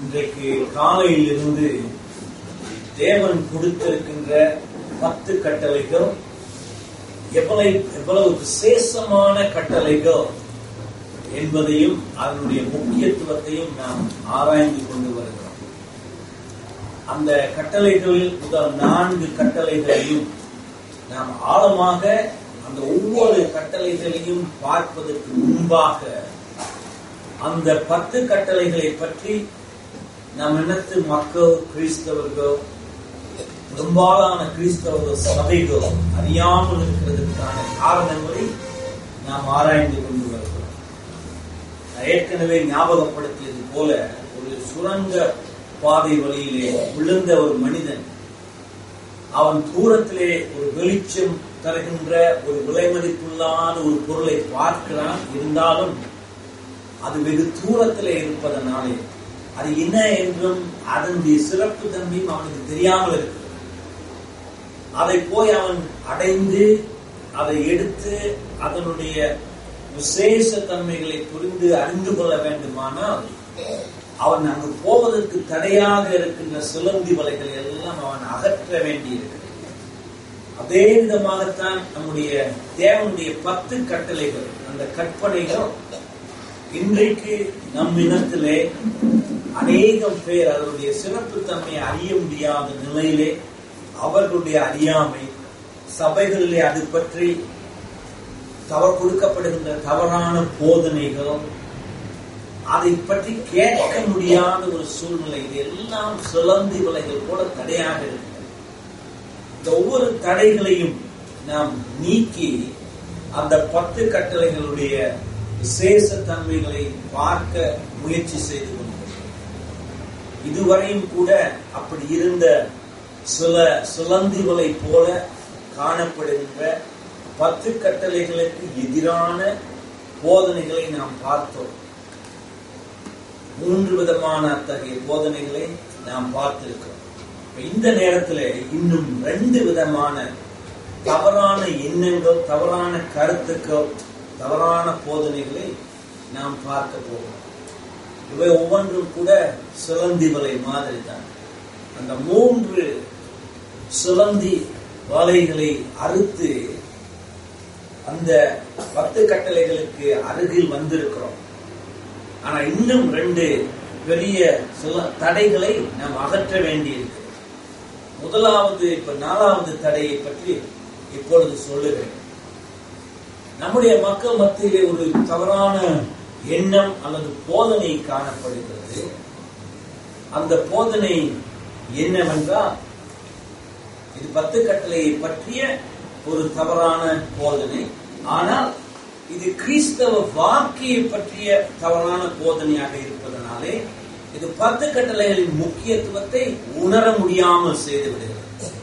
இன்றைக்கு காலையிலிருந்து தேவன் கொடுத்திருக்கின்ற பத்து கட்டளைகள் எவ்வளவு எவ்வளவு விசேஷமான கட்டளைகள் என்பதையும் அதனுடைய முக்கியத்துவத்தையும் நாம் ஆராய்ந்து கொண்டு வருகிறோம் அந்த கட்டளைகளில் முதல் நான்கு கட்டளைகளையும் நாம் ஆழமாக அந்த ஒவ்வொரு கட்டளைகளையும் பார்ப்பதற்கு முன்பாக அந்த பத்து கட்டளைகளை பற்றி நம் இனத்து மக்கள் கிறிஸ்தவர்கள் பெரும்பாலான கிறிஸ்தவர்கள் சபைகள் அறியாமல் இருக்கிறதுக்கான காரணங்களை நாம் ஆராய்ந்து கொண்டு வருகிறோம் நான் ஏற்கனவே ஞாபகப்படுத்தியது போல ஒரு சுரங்க பாதை வழியிலே விழுந்த ஒரு மனிதன் அவன் தூரத்திலே ஒரு வெளிச்சம் தருகின்ற ஒரு விலை மதிப்புள்ளான ஒரு பொருளை பார்க்கிறான் இருந்தாலும் அது வெகு தூரத்திலே இருப்பதனாலே அது என்ன என்றும் அதனுடைய சிறப்பு தன்மையும் அவனுக்கு தெரியாமல் இருக்கிறது அதை போய் அவன் அடைந்து அதை எடுத்து அதனுடைய விசேஷ தன்மைகளை புரிந்து அறிந்து கொள்ள வேண்டுமானால் அவன் அங்கு போவதற்கு தடையாக இருக்கின்ற சிலந்தி வலைகளை எல்லாம் அவன் அகற்ற வேண்டியிருக்கிறது அதே விதமாகத்தான் நம்முடைய தேவனுடைய பத்து கட்டளைகள் அந்த கற்பனைகள் இன்றைக்கு நம் இனத்திலே அநேகம் பேர் அதனுடைய சிறப்பு தன்மையை அறிய முடியாத நிலையிலே அவர்களுடைய அறியாமை சபைகளிலே அது பற்றி தவறு கொடுக்கப்படுகின்ற தவறான போதனைகள் அதை பற்றி கேட்க முடியாத ஒரு சூழ்நிலை இது எல்லாம் சுழந்தி விலைகள் கூட தடையாக இருக்கிறது இந்த ஒவ்வொரு தடைகளையும் நாம் நீக்கி அந்த பத்து கட்டளைகளுடைய விசேஷ தன்மைகளை பார்க்க முயற்சி செய்து கொண்டிருக்கிறோம் இதுவரையும் கூட அப்படி இருந்த சில சுழந்திகளை போல காணப்படுகின்ற பத்து கட்டளைகளுக்கு எதிரான போதனைகளை நாம் பார்த்தோம் மூன்று விதமான அத்தகைய போதனைகளை நாம் பார்த்திருக்கிறோம் இந்த நேரத்தில் இன்னும் ரெண்டு விதமான தவறான எண்ணங்கள் தவறான கருத்துக்கள் தவறான போதனைகளை நாம் பார்க்க போகிறோம் இவை ஒவ்வொன்றும் கூட சிலந்தி வலை மாதிரி தான் அந்த மூன்று சிலந்தி வலைகளை அறுத்து அந்த பத்து கட்டளைகளுக்கு அருகில் வந்திருக்கிறோம் ஆனா இன்னும் ரெண்டு பெரிய சில தடைகளை நாம் அகற்ற வேண்டியிருக்கு முதலாவது இப்ப நாலாவது தடையை பற்றி இப்பொழுது சொல்லுகிறேன் நம்முடைய மக்கள் மத்தியிலே ஒரு தவறான எண்ணம் அல்லது போதனை காணப்படுகிறது அந்த போதனை என்னவென்றால் இது பத்து கட்டளையை பற்றிய ஒரு தவறான போதனை ஆனால் இது கிறிஸ்தவ வாழ்க்கையை பற்றிய தவறான போதனையாக இருப்பதனாலே இது பத்து கட்டளைகளின் முக்கியத்துவத்தை உணர முடியாமல் செய்து விடுகிறது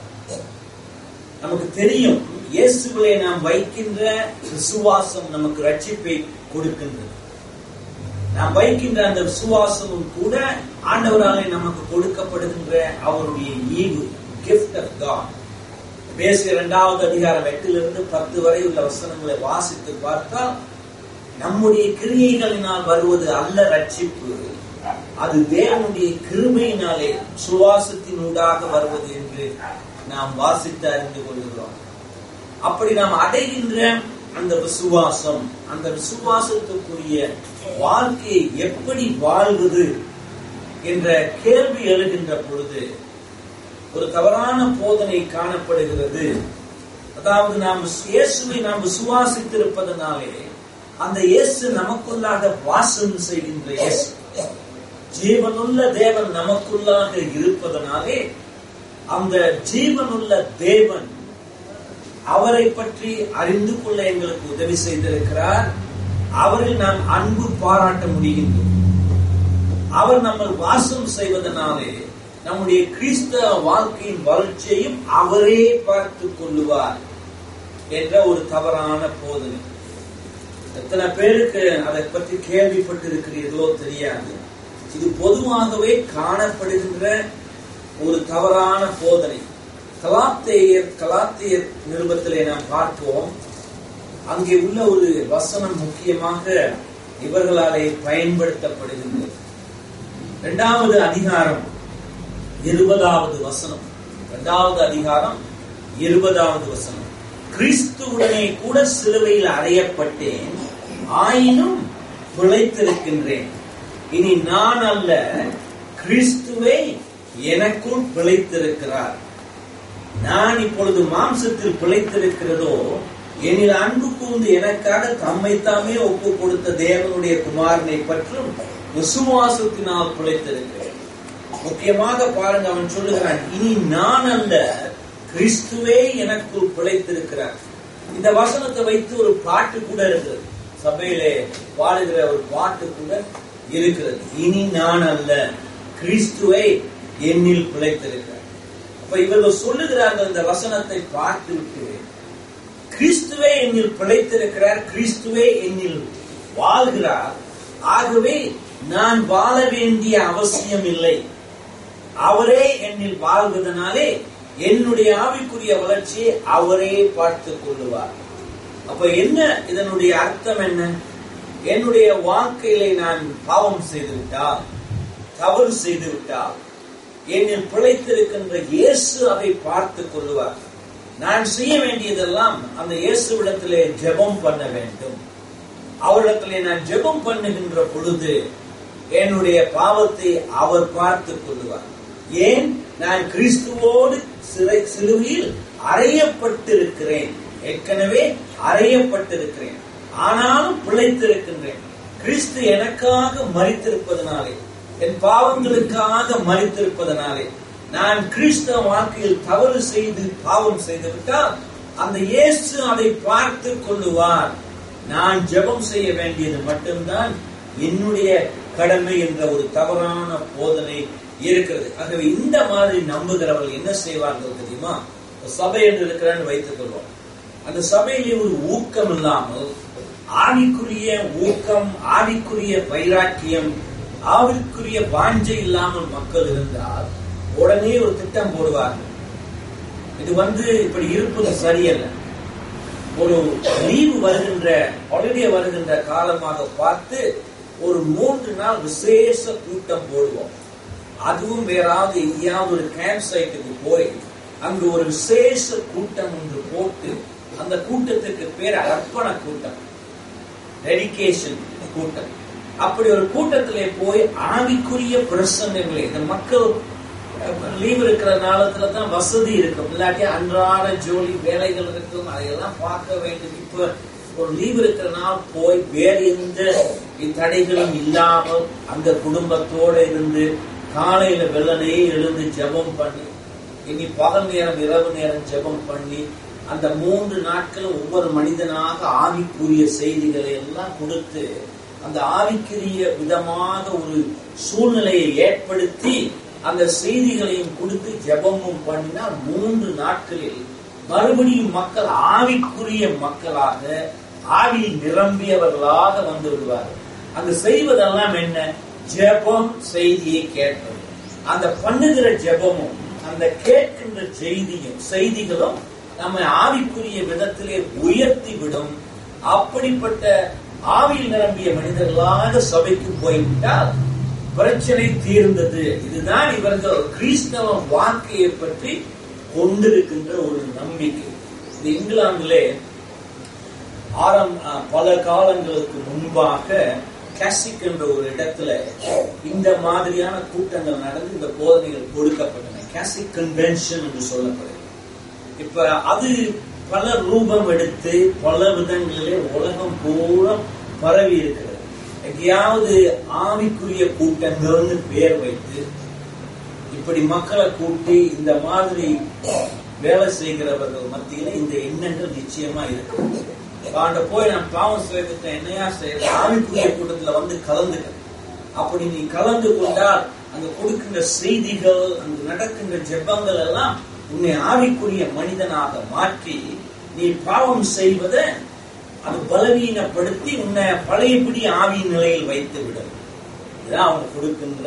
நமக்கு தெரியும் இயேசுவிலே நாம் வைக்கின்ற விசுவாசம் நமக்கு ரட்சிப்பை கொடுக்கின்றது நாம் வைக்கின்ற அந்த விசுவாசமும் கூட ஆண்டவராலே நமக்கு கொடுக்கப்படுகின்ற அவருடைய ஈவு கிஃப்ட் ஆஃப் காட் பேசிய இரண்டாவது அதிகாரம் எட்டிலிருந்து பத்து வரை உள்ள வசனங்களை வாசித்து பார்த்தால் நம்முடைய கிரியைகளினால் வருவது அல்ல ரட்சிப்பு அது தேவனுடைய கிருமையினாலே சுவாசத்தினூடாக வருவது என்று நாம் வாசித்து அறிந்து கொள்கிறோம் அப்படி நாம் அடைகின்ற அந்த விசுவாசம் அந்த விசுவாசத்துக்குரிய வாழ்க்கையை எப்படி வாழ்வது என்ற கேள்வி எழுகின்ற பொழுது ஒரு தவறான போதனை காணப்படுகிறது அதாவது நாம் இயேசுவை நாம் விசுவாசித்திருப்பதனாலே அந்த இயேசு நமக்குள்ளாக வாசம் செய்கின்ற இயேசு ஜீவனுள்ள தேவன் நமக்குள்ளாக இருப்பதனாலே அந்த ஜீவனுள்ள தேவன் அவரை பற்றி அறிந்து கொள்ள எங்களுக்கு உதவி செய்திருக்கிறார் அவரில் நாம் அன்பு பாராட்ட முடிகின்றோம் அவர் நம்ம வாசம் செய்வதனாலே நம்முடைய கிறிஸ்தவ வாழ்க்கையின் வளர்ச்சியையும் அவரே பார்த்து கொள்ளுவார் என்ற ஒரு தவறான போதனை எத்தனை பேருக்கு அதை பற்றி கேள்விப்பட்டிருக்கிறீர்களோ தெரியாது இது பொதுவாகவே காணப்படுகின்ற ஒரு தவறான போதனை கலாத்தேயர் கலாத்தேயர் நிருபத்திலே நாம் பார்ப்போம் அங்கே உள்ள ஒரு வசனம் முக்கியமாக இவர்களாலே பயன்படுத்தப்படுகின்றது இரண்டாவது அதிகாரம் இருபதாவது வசனம் இரண்டாவது அதிகாரம் இருபதாவது வசனம் கிறிஸ்துவுடனே கூட சிலுவையில் அறையப்பட்டேன் ஆயினும் பிழைத்திருக்கின்றேன் இனி நான் அல்ல கிறிஸ்துவே எனக்குள் பிழைத்திருக்கிறார் நான் இப்பொழுது மாம்சத்தில் பிழைத்திருக்கிறதோ எனில் அன்பு கூர்ந்து எனக்காக தம்மைத்தாமே ஒப்பு கொடுத்த தேவனுடைய குமாரனை பற்றும் விசுவாசத்தினால் பிழைத்திருக்கிறேன் முக்கியமாக பாருங்க அவன் சொல்லுகிறான் இனி நான் அல்ல கிறிஸ்துவே எனக்குள் பிழைத்திருக்கிறார் இந்த வசனத்தை வைத்து ஒரு பாட்டு கூட இருக்கிறது சபையிலே பாடுகிற ஒரு பாட்டு கூட இருக்கிறது இனி நான் அல்ல கிறிஸ்துவை என்னில் பிழைத்திருக்கிறார் அப்ப இவர்கள் சொல்லுகிறார்கள் இந்த வசனத்தை பார்த்து விட்டு கிறிஸ்துவே என்னில் பிழைத்திருக்கிறார் கிறிஸ்துவே என்னில் வாழ்கிறார் ஆகவே நான் வாழ வேண்டிய அவசியம் இல்லை அவரே என்னில் வாழ்வதனாலே என்னுடைய ஆவிக்குரிய வளர்ச்சியை அவரே பார்த்துக் கொள்ளுவார் அப்ப என்ன இதனுடைய அர்த்தம் என்ன என்னுடைய வாழ்க்கையிலே நான் பாவம் செய்து விட்டால் தவறு செய்து விட்டால் என்னில் பிழைத்திருக்கின்ற இயேசு அதை பார்த்துக் கொள்ளுவார் நான் செய்ய வேண்டியதெல்லாம் அந்த இயேசுவிடத்திலே ஜெபம் பண்ண வேண்டும் அவரிடத்திலே நான் ஜெபம் பண்ணுகின்ற பொழுது என்னுடைய பாவத்தை அவர் பார்த்துக் கொள்ளுவார் ஏன் நான் கிறிஸ்துவோடு சிறை சிலுவையில் அறையப்பட்டிருக்கிறேன் ஏற்கனவே அறையப்பட்டிருக்கிறேன் ஆனாலும் பிழைத்திருக்கின்றேன் கிறிஸ்து எனக்காக மறித்திருப்பதனாலே என் பாவங்களுக்காக மறித்திருப்பதனாலே நான் கிறிஸ்தவ வாழ்க்கையில் தவறு செய்து பாவம் செய்து விட்டால் அந்த இயேசு அதை பார்த்து கொள்ளுவார் நான் ஜெபம் செய்ய வேண்டியது மட்டும்தான் என்னுடைய கடமை என்ற ஒரு தவறான போதனை இருக்கிறது ஆகவே இந்த மாதிரி நம்புகிறவர்கள் என்ன செய்வார்கள் தெரியுமா சபை என்று இருக்கிறான்னு வைத்துக் கொள்வோம் அந்த சபையிலே ஒரு ஊக்கம் இல்லாமல் ஆவிக்குரிய ஊக்கம் ஆவிக்குரிய வைராக்கியம் ஆவிக்குரிய வாஞ்சை இல்லாமல் மக்கள் இருந்தால் உடனே ஒரு திட்டம் போடுவார்கள் இது வந்து இப்படி இருப்பது சரியல்ல ஒரு லீவு வருகின்ற ஹாலிடே வருகின்ற காலமாக பார்த்து ஒரு மூன்று நாள் விசேஷ கூட்டம் போடுவோம் அதுவும் வேறாவது எங்கேயாவது ஒரு கேம்ப் சைட்டுக்கு போய் அங்கு ஒரு விசேஷ கூட்டம் ஒன்று போட்டு அந்த கூட்டத்துக்கு பேர் அர்ப்பண கூட்டம் டெடிகேஷன் கூட்டம் அப்படி ஒரு கூட்டத்திலே போய் ஆவிக்குரிய பிரசங்கங்களை இந்த மக்கள் லீவ் இருக்கிற நாளத்துல தான் வசதி இருக்கும் இல்லாட்டி அன்றாட ஜோலி வேலைகள் இருக்கும் அதையெல்லாம் பார்க்க வேண்டும் இப்ப ஒரு லீவ் இருக்கிற நாள் போய் வேற எந்த தடைகளும் இல்லாமல் அந்த குடும்பத்தோட இருந்து காலையில வெள்ளனையே எழுந்து ஜெபம் பண்ணி இனி பகல் நேரம் இரவு நேரம் ஜெபம் பண்ணி அந்த மூன்று நாட்கள் ஒவ்வொரு மனிதனாக ஆவிக்குரிய செய்திகளை எல்லாம் கொடுத்து அந்த ஆவிக்குரிய விதமாக ஒரு சூழ்நிலையை ஏற்படுத்தி அந்த செய்திகளையும் கொடுத்து ஜெபமும் பண்ணினால் மூன்று நாட்களில் மறுபடியும் மக்கள் ஆவிக்குரிய மக்களாக ஆவியில் நிரம்பியவர்களாக வந்து விடுவார்கள் அங்கு செய்வதெல்லாம் என்ன ஜெபம் செய்தியை கேட்பது அந்த பண்ணுகிற ஜெபமும் அந்த கேட்கின்ற செய்தியும் செய்திகளும் நம்மை ஆவிக்குரிய விதத்திலே உயர்த்தி விடும் அப்படிப்பட்ட ஆவியில் நிரம்பிய மனிதர்களாக சபைக்கு போய்விட்டால் பிரச்சனை தீர்ந்தது இதுதான் இவர்கள் கிறிஸ்தவ வாழ்க்கையை பற்றி கொண்டிருக்கின்ற ஒரு நம்பிக்கை இது இங்கிலாந்திலே ஆரம் பல காலங்களுக்கு முன்பாக கேசிக் என்ற ஒரு இடத்துல இந்த மாதிரியான கூட்டங்கள் நடந்து இந்த போதனைகள் கொடுக்கப்பட்டன கேசிக் கன்வென்ஷன் என்று சொல்லப்படுது இப்ப அது பல ரூபம் எடுத்து பல விதங்களிலே உலகம் பூரா பரவி இருக்கிறது எங்கேயாவது ஆவிக்குரிய கூட்டங்கள்னு பேர் வைத்து இப்படி மக்களை கூட்டி இந்த மாதிரி வேலை செய்கிறவர்கள் மத்தியில இந்த எண்ணங்கள் நிச்சயமா இருக்கு ஆண்ட போய் நான் பாவம் செய்துட்டேன் என்னையா செய்யற ஆவிக்குரிய கூட்டத்துல வந்து கலந்துக்க அப்படி நீ கலந்து கொண்டால் அங்க கொடுக்கின்ற செய்திகள் அங்கு நடக்கின்ற ஜெபங்கள் எல்லாம் உன்னை ஆவிக்குரிய மனிதனாக மாற்றி நீ பாவம் செய்வதை அது பலவீனப்படுத்தி உன்னை பழையபடி ஆவியின் நிலையில் வைத்து விடும் இதுதான் அவங்க கொடுக்கின்ற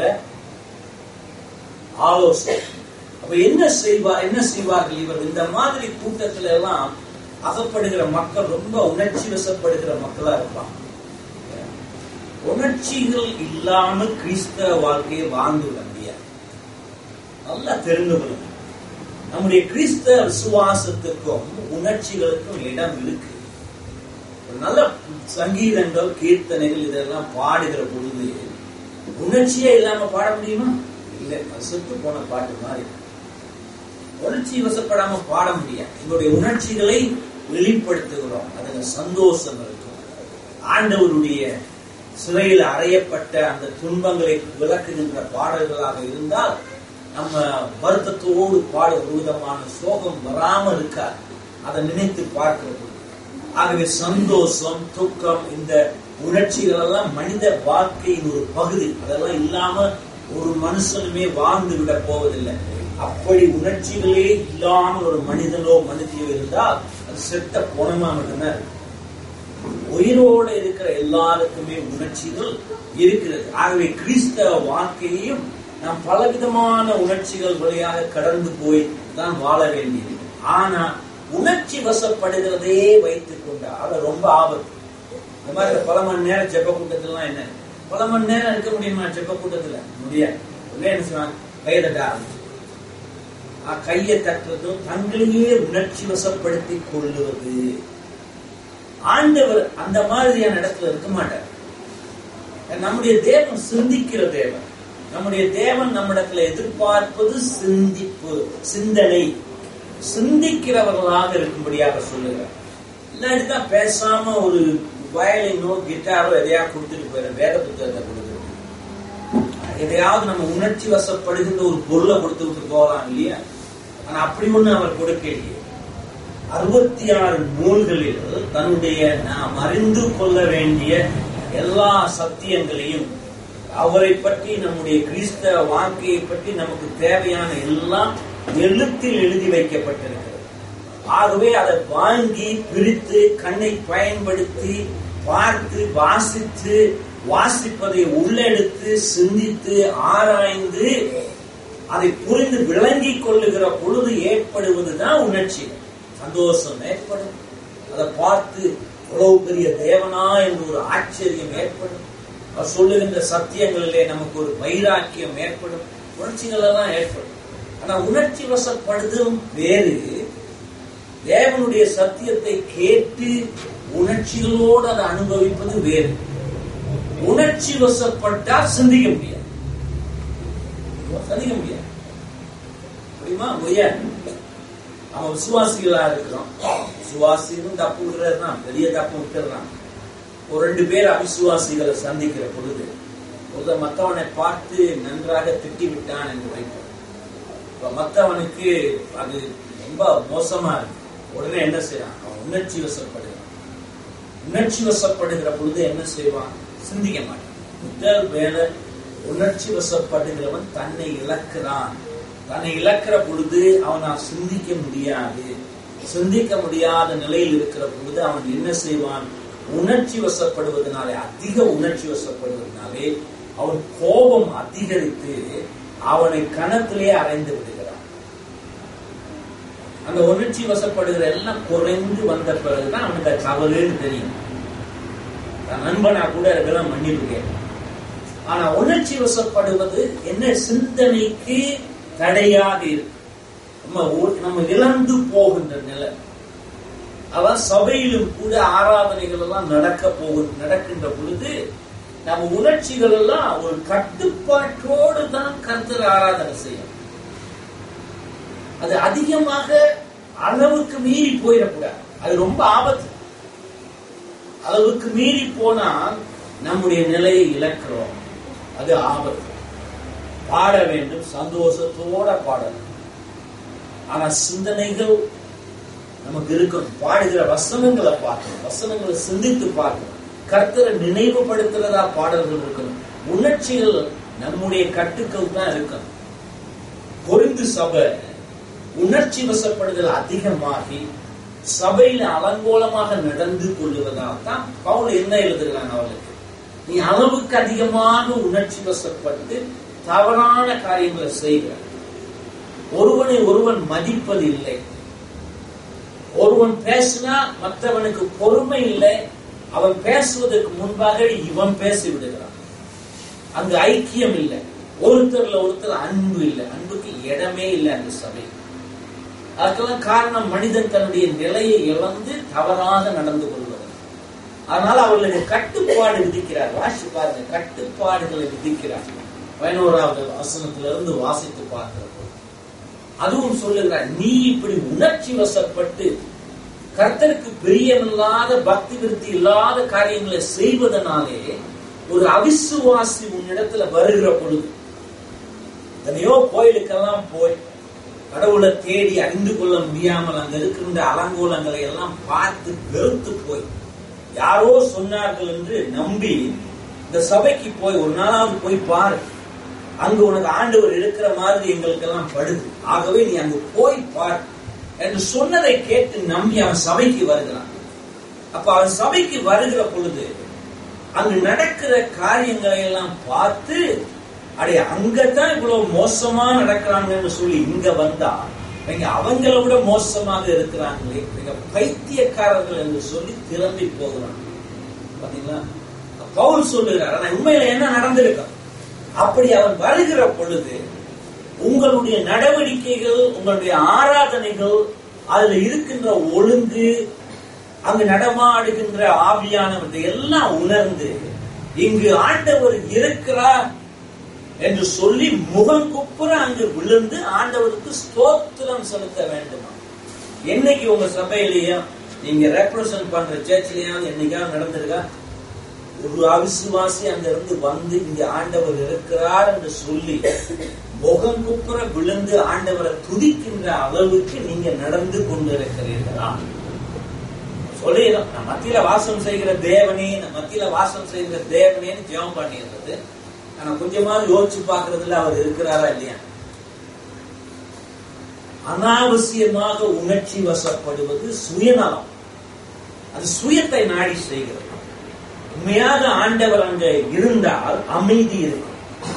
ஆலோசனை அப்ப என்ன செய்வார் என்ன செய்வார்கள் இவர் இந்த மாதிரி கூட்டத்துல எல்லாம் அகப்படுகிற மக்கள் ரொம்ப உணர்ச்சி வசப்படுகிற மக்களா இருப்பாங்க உணர்ச்சிகள் இல்லாம கிறிஸ்தவ வாழ்க்கையை வாழ்ந்து விட முடியாது நல்லா தெரிந்து கொள்ளுங்க நம்முடைய கிறிஸ்தவ விசுவாசத்துக்கும் உணர்ச்சிகளுக்கும் இடம் இருக்கு ஒரு நல்ல சங்கீதங்கள் கீர்த்தனைகள் இதெல்லாம் பாடுகிற பொழுது உணர்ச்சியே இல்லாம பாட முடியுமா இல்லை அது செத்து போன பாட்டு மாதிரி உணர்ச்சி வசப்படாம பாட முடியாது எங்களுடைய உணர்ச்சிகளை வெளிப்படுத்துகிறோம் அதுல சந்தோஷம் இருக்கும் ஆண்டவருடைய சிறையில் அறையப்பட்ட அந்த துன்பங்களை விளக்குகின்ற பாடல்களாக இருந்தால் நம்ம வருத்தத்தோடு பாடுகிற விதமான சோகம் வராமல் இருக்காது அதை நினைத்து பார்க்கிறது ஆகவே சந்தோஷம் துக்கம் இந்த உணர்ச்சிகள் எல்லாம் மனித வாழ்க்கையின் ஒரு பகுதி அதெல்லாம் இல்லாம ஒரு மனுஷனுமே வாழ்ந்து விட போவதில்லை அப்படி உணர்ச்சிகளே இல்லாமல் ஒரு மனிதனோ மனிதியோ இருந்தால் அது செத்த போனமா மட்டும்தான் இருக்கும். உயிரோடு இருக்கிற எல்லாருக்குமே உணர்ச்சிகள் இருக்கிறது ஆகவே கிறிஸ்தவ வாழ்க்கையையும் நாம் பலவிதமான உணர்ச்சிகள் வழியாக கடந்து போய் தான் வாழ வேண்டியது ஆனா உணர்ச்சி வசப்படுகிறதே வைத்துக் கொண்டால் அது ரொம்ப ஆபத்து இந்த மாதிரி பல மணி நேரம் ஜெப கூட்டத்துலாம் என்ன பல மணி நேரம் இருக்க முடியுமா ஜெப கூட்டத்துல முடியாது உடனே என்ன செய்வாங்க கையை தட்ட ஆரம்பிச்சு கையை தட்டுறதும் தங்களையே உணர்ச்சி வசப்படுத்தி கொள்ளுவது ஆண்டவர் அந்த மாதிரியான இடத்துல இருக்க மாட்டார் நம்முடைய தேவன் சிந்திக்கிற தேவன் நம்முடைய தேவன் நம்மிடத்துல எதிர்பார்ப்பது சிந்திப்பு சிந்தனை சிந்திக்கிறவர்களாக இருக்கும்படியாக சொல்லுகிறார் இல்லாட்டி தான் பேசாம ஒரு வயலினோ கிட்டாரோ எதையா கொடுத்துட்டு போயிட வேத புத்தகத்தை கொடுத்துட்டு எதையாவது நம்ம உணர்ச்சி வசப்படுகின்ற ஒரு பொருளை கொடுத்து விட்டு போகலாம் இல்லையா ஆனா அப்படி ஒண்ணு அவர் கொடுக்கலையே அறுபத்தி ஆறு நூல்களில் தன்னுடைய நாம் அறிந்து கொள்ள வேண்டிய எல்லா சத்தியங்களையும் அவரை பற்றி நம்முடைய கிறிஸ்தவ வாழ்க்கையை பற்றி நமக்கு தேவையான எல்லாம் எழுத்தில் எழுதி வைக்கப்பட்டிருக்கிறது ஆகவே அதை வாங்கி பிரித்து கண்ணை பயன்படுத்தி பார்த்து வாசித்து வாசிப்பதை உள்ளெடுத்து சிந்தித்து ஆராய்ந்து அதை புரிந்து விளங்கிக் கொள்ளுகிற பொழுது ஏற்படுவதுதான் உணர்ச்சி சந்தோஷம் ஏற்படும் அதை பார்த்து இவ்வளவு பெரிய தேவனா என்று ஒரு ஆச்சரியம் ஏற்படும் அவர் சொல்லுகின்ற சத்தியங்களிலே நமக்கு ஒரு வைராக்கியம் ஏற்படும் உணர்ச்சிகள் எல்லாம் ஏற்படும் ஆனா உணர்ச்சி வசப்படுதும் வேறு தேவனுடைய சத்தியத்தை கேட்டு உணர்ச்சிகளோடு அதை அனுபவிப்பது வேறு உணர்ச்சி வசப்பட்டா சிந்திக்க முடியாது சிந்திக்க முடியாது முடியுமா முடியாது அவன் விசுவாசிகளா இருக்கிறோம் விசுவாசிகளும் தப்பு விடுறதுதான் பெரிய தப்பு விட்டுறான் ஒரு ரெண்டு பேர் அவிசுவாசிகளை சந்திக்கிற பொழுது ஒரு மத்தவனை பார்த்து நன்றாக திட்டி விட்டான் என்று வைப்போம் இப்ப மத்தவனுக்கு அது ரொம்ப மோசமா இருக்கு உடனே என்ன செய்யறான் அவன் உணர்ச்சி வசப்படுகிறான் உணர்ச்சி வசப்படுகிற பொழுது என்ன செய்வான் சிந்திக்க மாட்டான் முதல் வேலை உணர்ச்சி வசப்படுகிறவன் தன்னை இழக்கிறான் தன்னை இழக்கிற பொழுது அவனால் சிந்திக்க முடியாது சிந்திக்க முடியாத நிலையில் இருக்கிற பொழுது அவன் என்ன செய்வான் உணர்ச்சி வசப்படுவதனாலே அதிக உணர்ச்சி வசப்படுவதனாலே அவன் கோபம் அதிகரித்து அவனை கணத்திலே அறைந்து விடுகிறான் அந்த உணர்ச்சி வசப்படுகிற எல்லாம் குறைந்து வந்த பிறகுதான் அவனுக்கு அது தவறுன்னு தெரியும் தன் நண்பனா கூட இருக்கலாம் மன்னிப்பு கேட்பான் ஆனா உணர்ச்சி வசப்படுவது என்ன சிந்தனைக்கு தடையாக இருக்கு நம்ம ஊ- நம்ம இழந்து போகின்ற நிலை அதான் சபையிலும் கூட ஆராதனைகள் எல்லாம் நடக்க போகு நடக்கின்ற பொழுது நம்ம உணர்ச்சிகள் எல்லாம் ஒரு கட்டுப்பாட்டோடு தான் கர்த்தர் ஆராதனை செய்யும் அது அதிகமாக அளவுக்கு மீறி போயிடக்கூடாது அது ரொம்ப ஆபத்து அளவுக்கு மீறி போனால் நம்முடைய நிலையை இழக்கிறோம் அது ஆபத்து பாட வேண்டும் சந்தோஷத்தோட பாடணும் ஆனா சிந்தனைகள் நமக்கு இருக்கணும் பாடுகிற வசனங்களை பார்க்கணும் வசனங்களை சிந்தித்து பார்க்கணும் கர்த்தரை நினைவுபடுத்துறதா பாடல்கள் இருக்கணும் உணர்ச்சிகள் நம்முடைய கட்டுக்கள் தான் இருக்கணும் பொருந்து சபை உணர்ச்சி வசப்படுதல் அதிகமாகி சபையில அலங்கோலமாக நடந்து கொள்ளுவதால் தான் பவுல் என்ன எழுதுகிறான் அவளுக்கு நீ அளவுக்கு அதிகமாக உணர்ச்சி வசப்பட்டு தவறான காரியங்களை செய்கிறார் ஒருவனை ஒருவன் மதிப்பதில்லை ஒருவன் பேசினா மற்றவனுக்கு பொறுமை இல்லை அவன் பேசுவதற்கு முன்பாக இவன் பேசி விடுகிறான் அங்கு ஐக்கியம் இல்லை ஒருத்தர்ல ஒருத்தர் அன்பு இல்லை அன்புக்கு இடமே இல்லை அந்த சபை அதுக்கெல்லாம் காரணம் மனிதன் தன்னுடைய நிலையை இழந்து தவறாக நடந்து கொள்வது அதனால அவர்களுக்கு கட்டுப்பாடு விதிக்கிறார் வாசி பாருங்க கட்டுப்பாடுகளை விதிக்கிறார் பதினோராவது வசனத்திலிருந்து வாசித்து பார்க்கிறப்போ அதுவும் சொல்லுகிறார் நீ இப்படி உணர்ச்சி வசப்பட்டு கர்த்தருக்கு பிரியமில்லாத பக்தி விருத்தி இல்லாத காரியங்களை செய்வதனாலே ஒரு அவிசுவாசி உன்னிடத்துல வருகிற பொழுது எத்தனையோ கோயிலுக்கெல்லாம் போய் கடவுளை தேடி அறிந்து கொள்ள முடியாமல் அங்க இருக்கின்ற அலங்கோலங்களை எல்லாம் பார்த்து வெறுத்து போய் யாரோ சொன்னார்கள் என்று நம்பி இந்த சபைக்கு போய் ஒரு நாளாவது போய் பாரு அங்கு உனக்கு ஆண்டவர் இருக்கிற மாதிரி எங்களுக்கெல்லாம் படுது ஆகவே நீ அங்கு போய் பார் என்று சொன்னதை கேட்டு நம்பி அவன் சபைக்கு வருகிறான் அப்ப அவன் சபைக்கு வருகிற பொழுது அங்கு நடக்கிற காரியங்களை எல்லாம் பார்த்து அடைய அங்கதான் இவ்வளவு மோசமா நடக்கிறாங்கன்னு சொல்லி இங்க வந்தா இங்க அவங்கள விட மோசமாக இருக்கிறாங்களே இவங்க பைத்தியக்காரர்கள் என்று சொல்லி திரும்பி போகிறாங்க பாத்தீங்களா பவுல் சொல்லுகிறார் ஆனா உண்மையில என்ன நடந்திருக்கும் அப்படி அவன் வருகிற பொழுது உங்களுடைய நடவடிக்கைகள் உங்களுடைய ஆராதனைகள் அதுல இருக்கின்ற ஒழுங்கு அங்கு நடமாடுகின்ற ஆவியானவற்றை எல்லாம் உணர்ந்து இங்கு ஆண்டவர் இருக்கிறார் என்று சொல்லி முகம் குப்புற அங்கு விழுந்து ஆண்டவருக்கு ஸ்தோத்திரம் செலுத்த வேண்டுமா என்னைக்கு உங்க சபையிலேயும் நீங்க ரெப்ரசன்ட் பண்ற சர்ச்சிலேயாவது என்னைக்காவது நடந்திருக்கா ஒரு அவிசுவாசி அங்க இருந்து வந்து இங்க ஆண்டவர் இருக்கிறார் என்று சொல்லி முகம் குப்புற விழுந்து ஆண்டவரை துதிக்கின்ற அளவுக்கு நீங்க நடந்து கொண்டிருக்கிறீர்களா சொல்லிடும் நான் மத்தியில வாசம் செய்கிற தேவனே நான் மத்தியில வாசம் செய்கிற தேவனேன்னு ஜெபம் பண்ணிடுறது ஆனா கொஞ்சமாவது யோசிச்சு பாக்குறதுல அவர் இருக்கிறாரா இல்லையா அனாவசியமாக உணர்ச்சி வசப்படுவது சுயநலம் அது சுயத்தை நாடி செய்கிறது உண்மையாக ஆண்டவர் அங்க இருந்தால் அமைதி இருக்கும்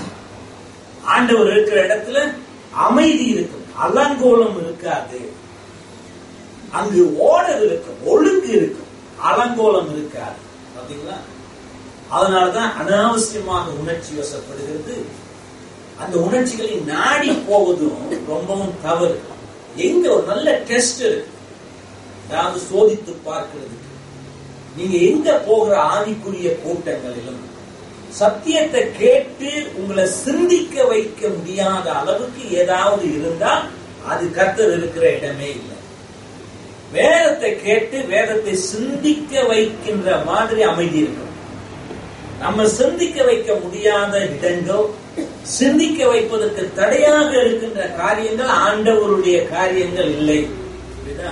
ஆண்டவர் இருக்கிற இடத்துல அமைதி இருக்கும் அலங்கோலம் இருக்காது அங்கு ஓடல் இருக்கும் ஒழுங்கு இருக்கும் அலங்கோலம் இருக்காது பாத்தீங்களா அதனாலதான் அனாவசியமாக உணர்ச்சி வசப்படுகிறது அந்த உணர்ச்சிகளை நாடி போவதும் ரொம்பவும் தவறு எங்க ஒரு நல்ல டெஸ்ட் இருக்கு அதாவது சோதித்து பார்க்கிறதுக்கு நீங்க எங்க போகிற ஆவிக்குரிய கூட்டங்களிலும் சத்தியத்தை கேட்டு உங்களை சிந்திக்க வைக்க முடியாத அளவுக்கு ஏதாவது இருந்தால் அது கர்த்தர் இருக்கிற இடமே இல்லை வேதத்தை கேட்டு வேதத்தை சிந்திக்க வைக்கின்ற மாதிரி அமைதி இருக்கும் நம்ம சிந்திக்க வைக்க முடியாத இடங்கள் சிந்திக்க வைப்பதற்கு தடையாக இருக்கின்ற காரியங்கள் ஆண்டவருடைய காரியங்கள் இல்லை புரியுதா?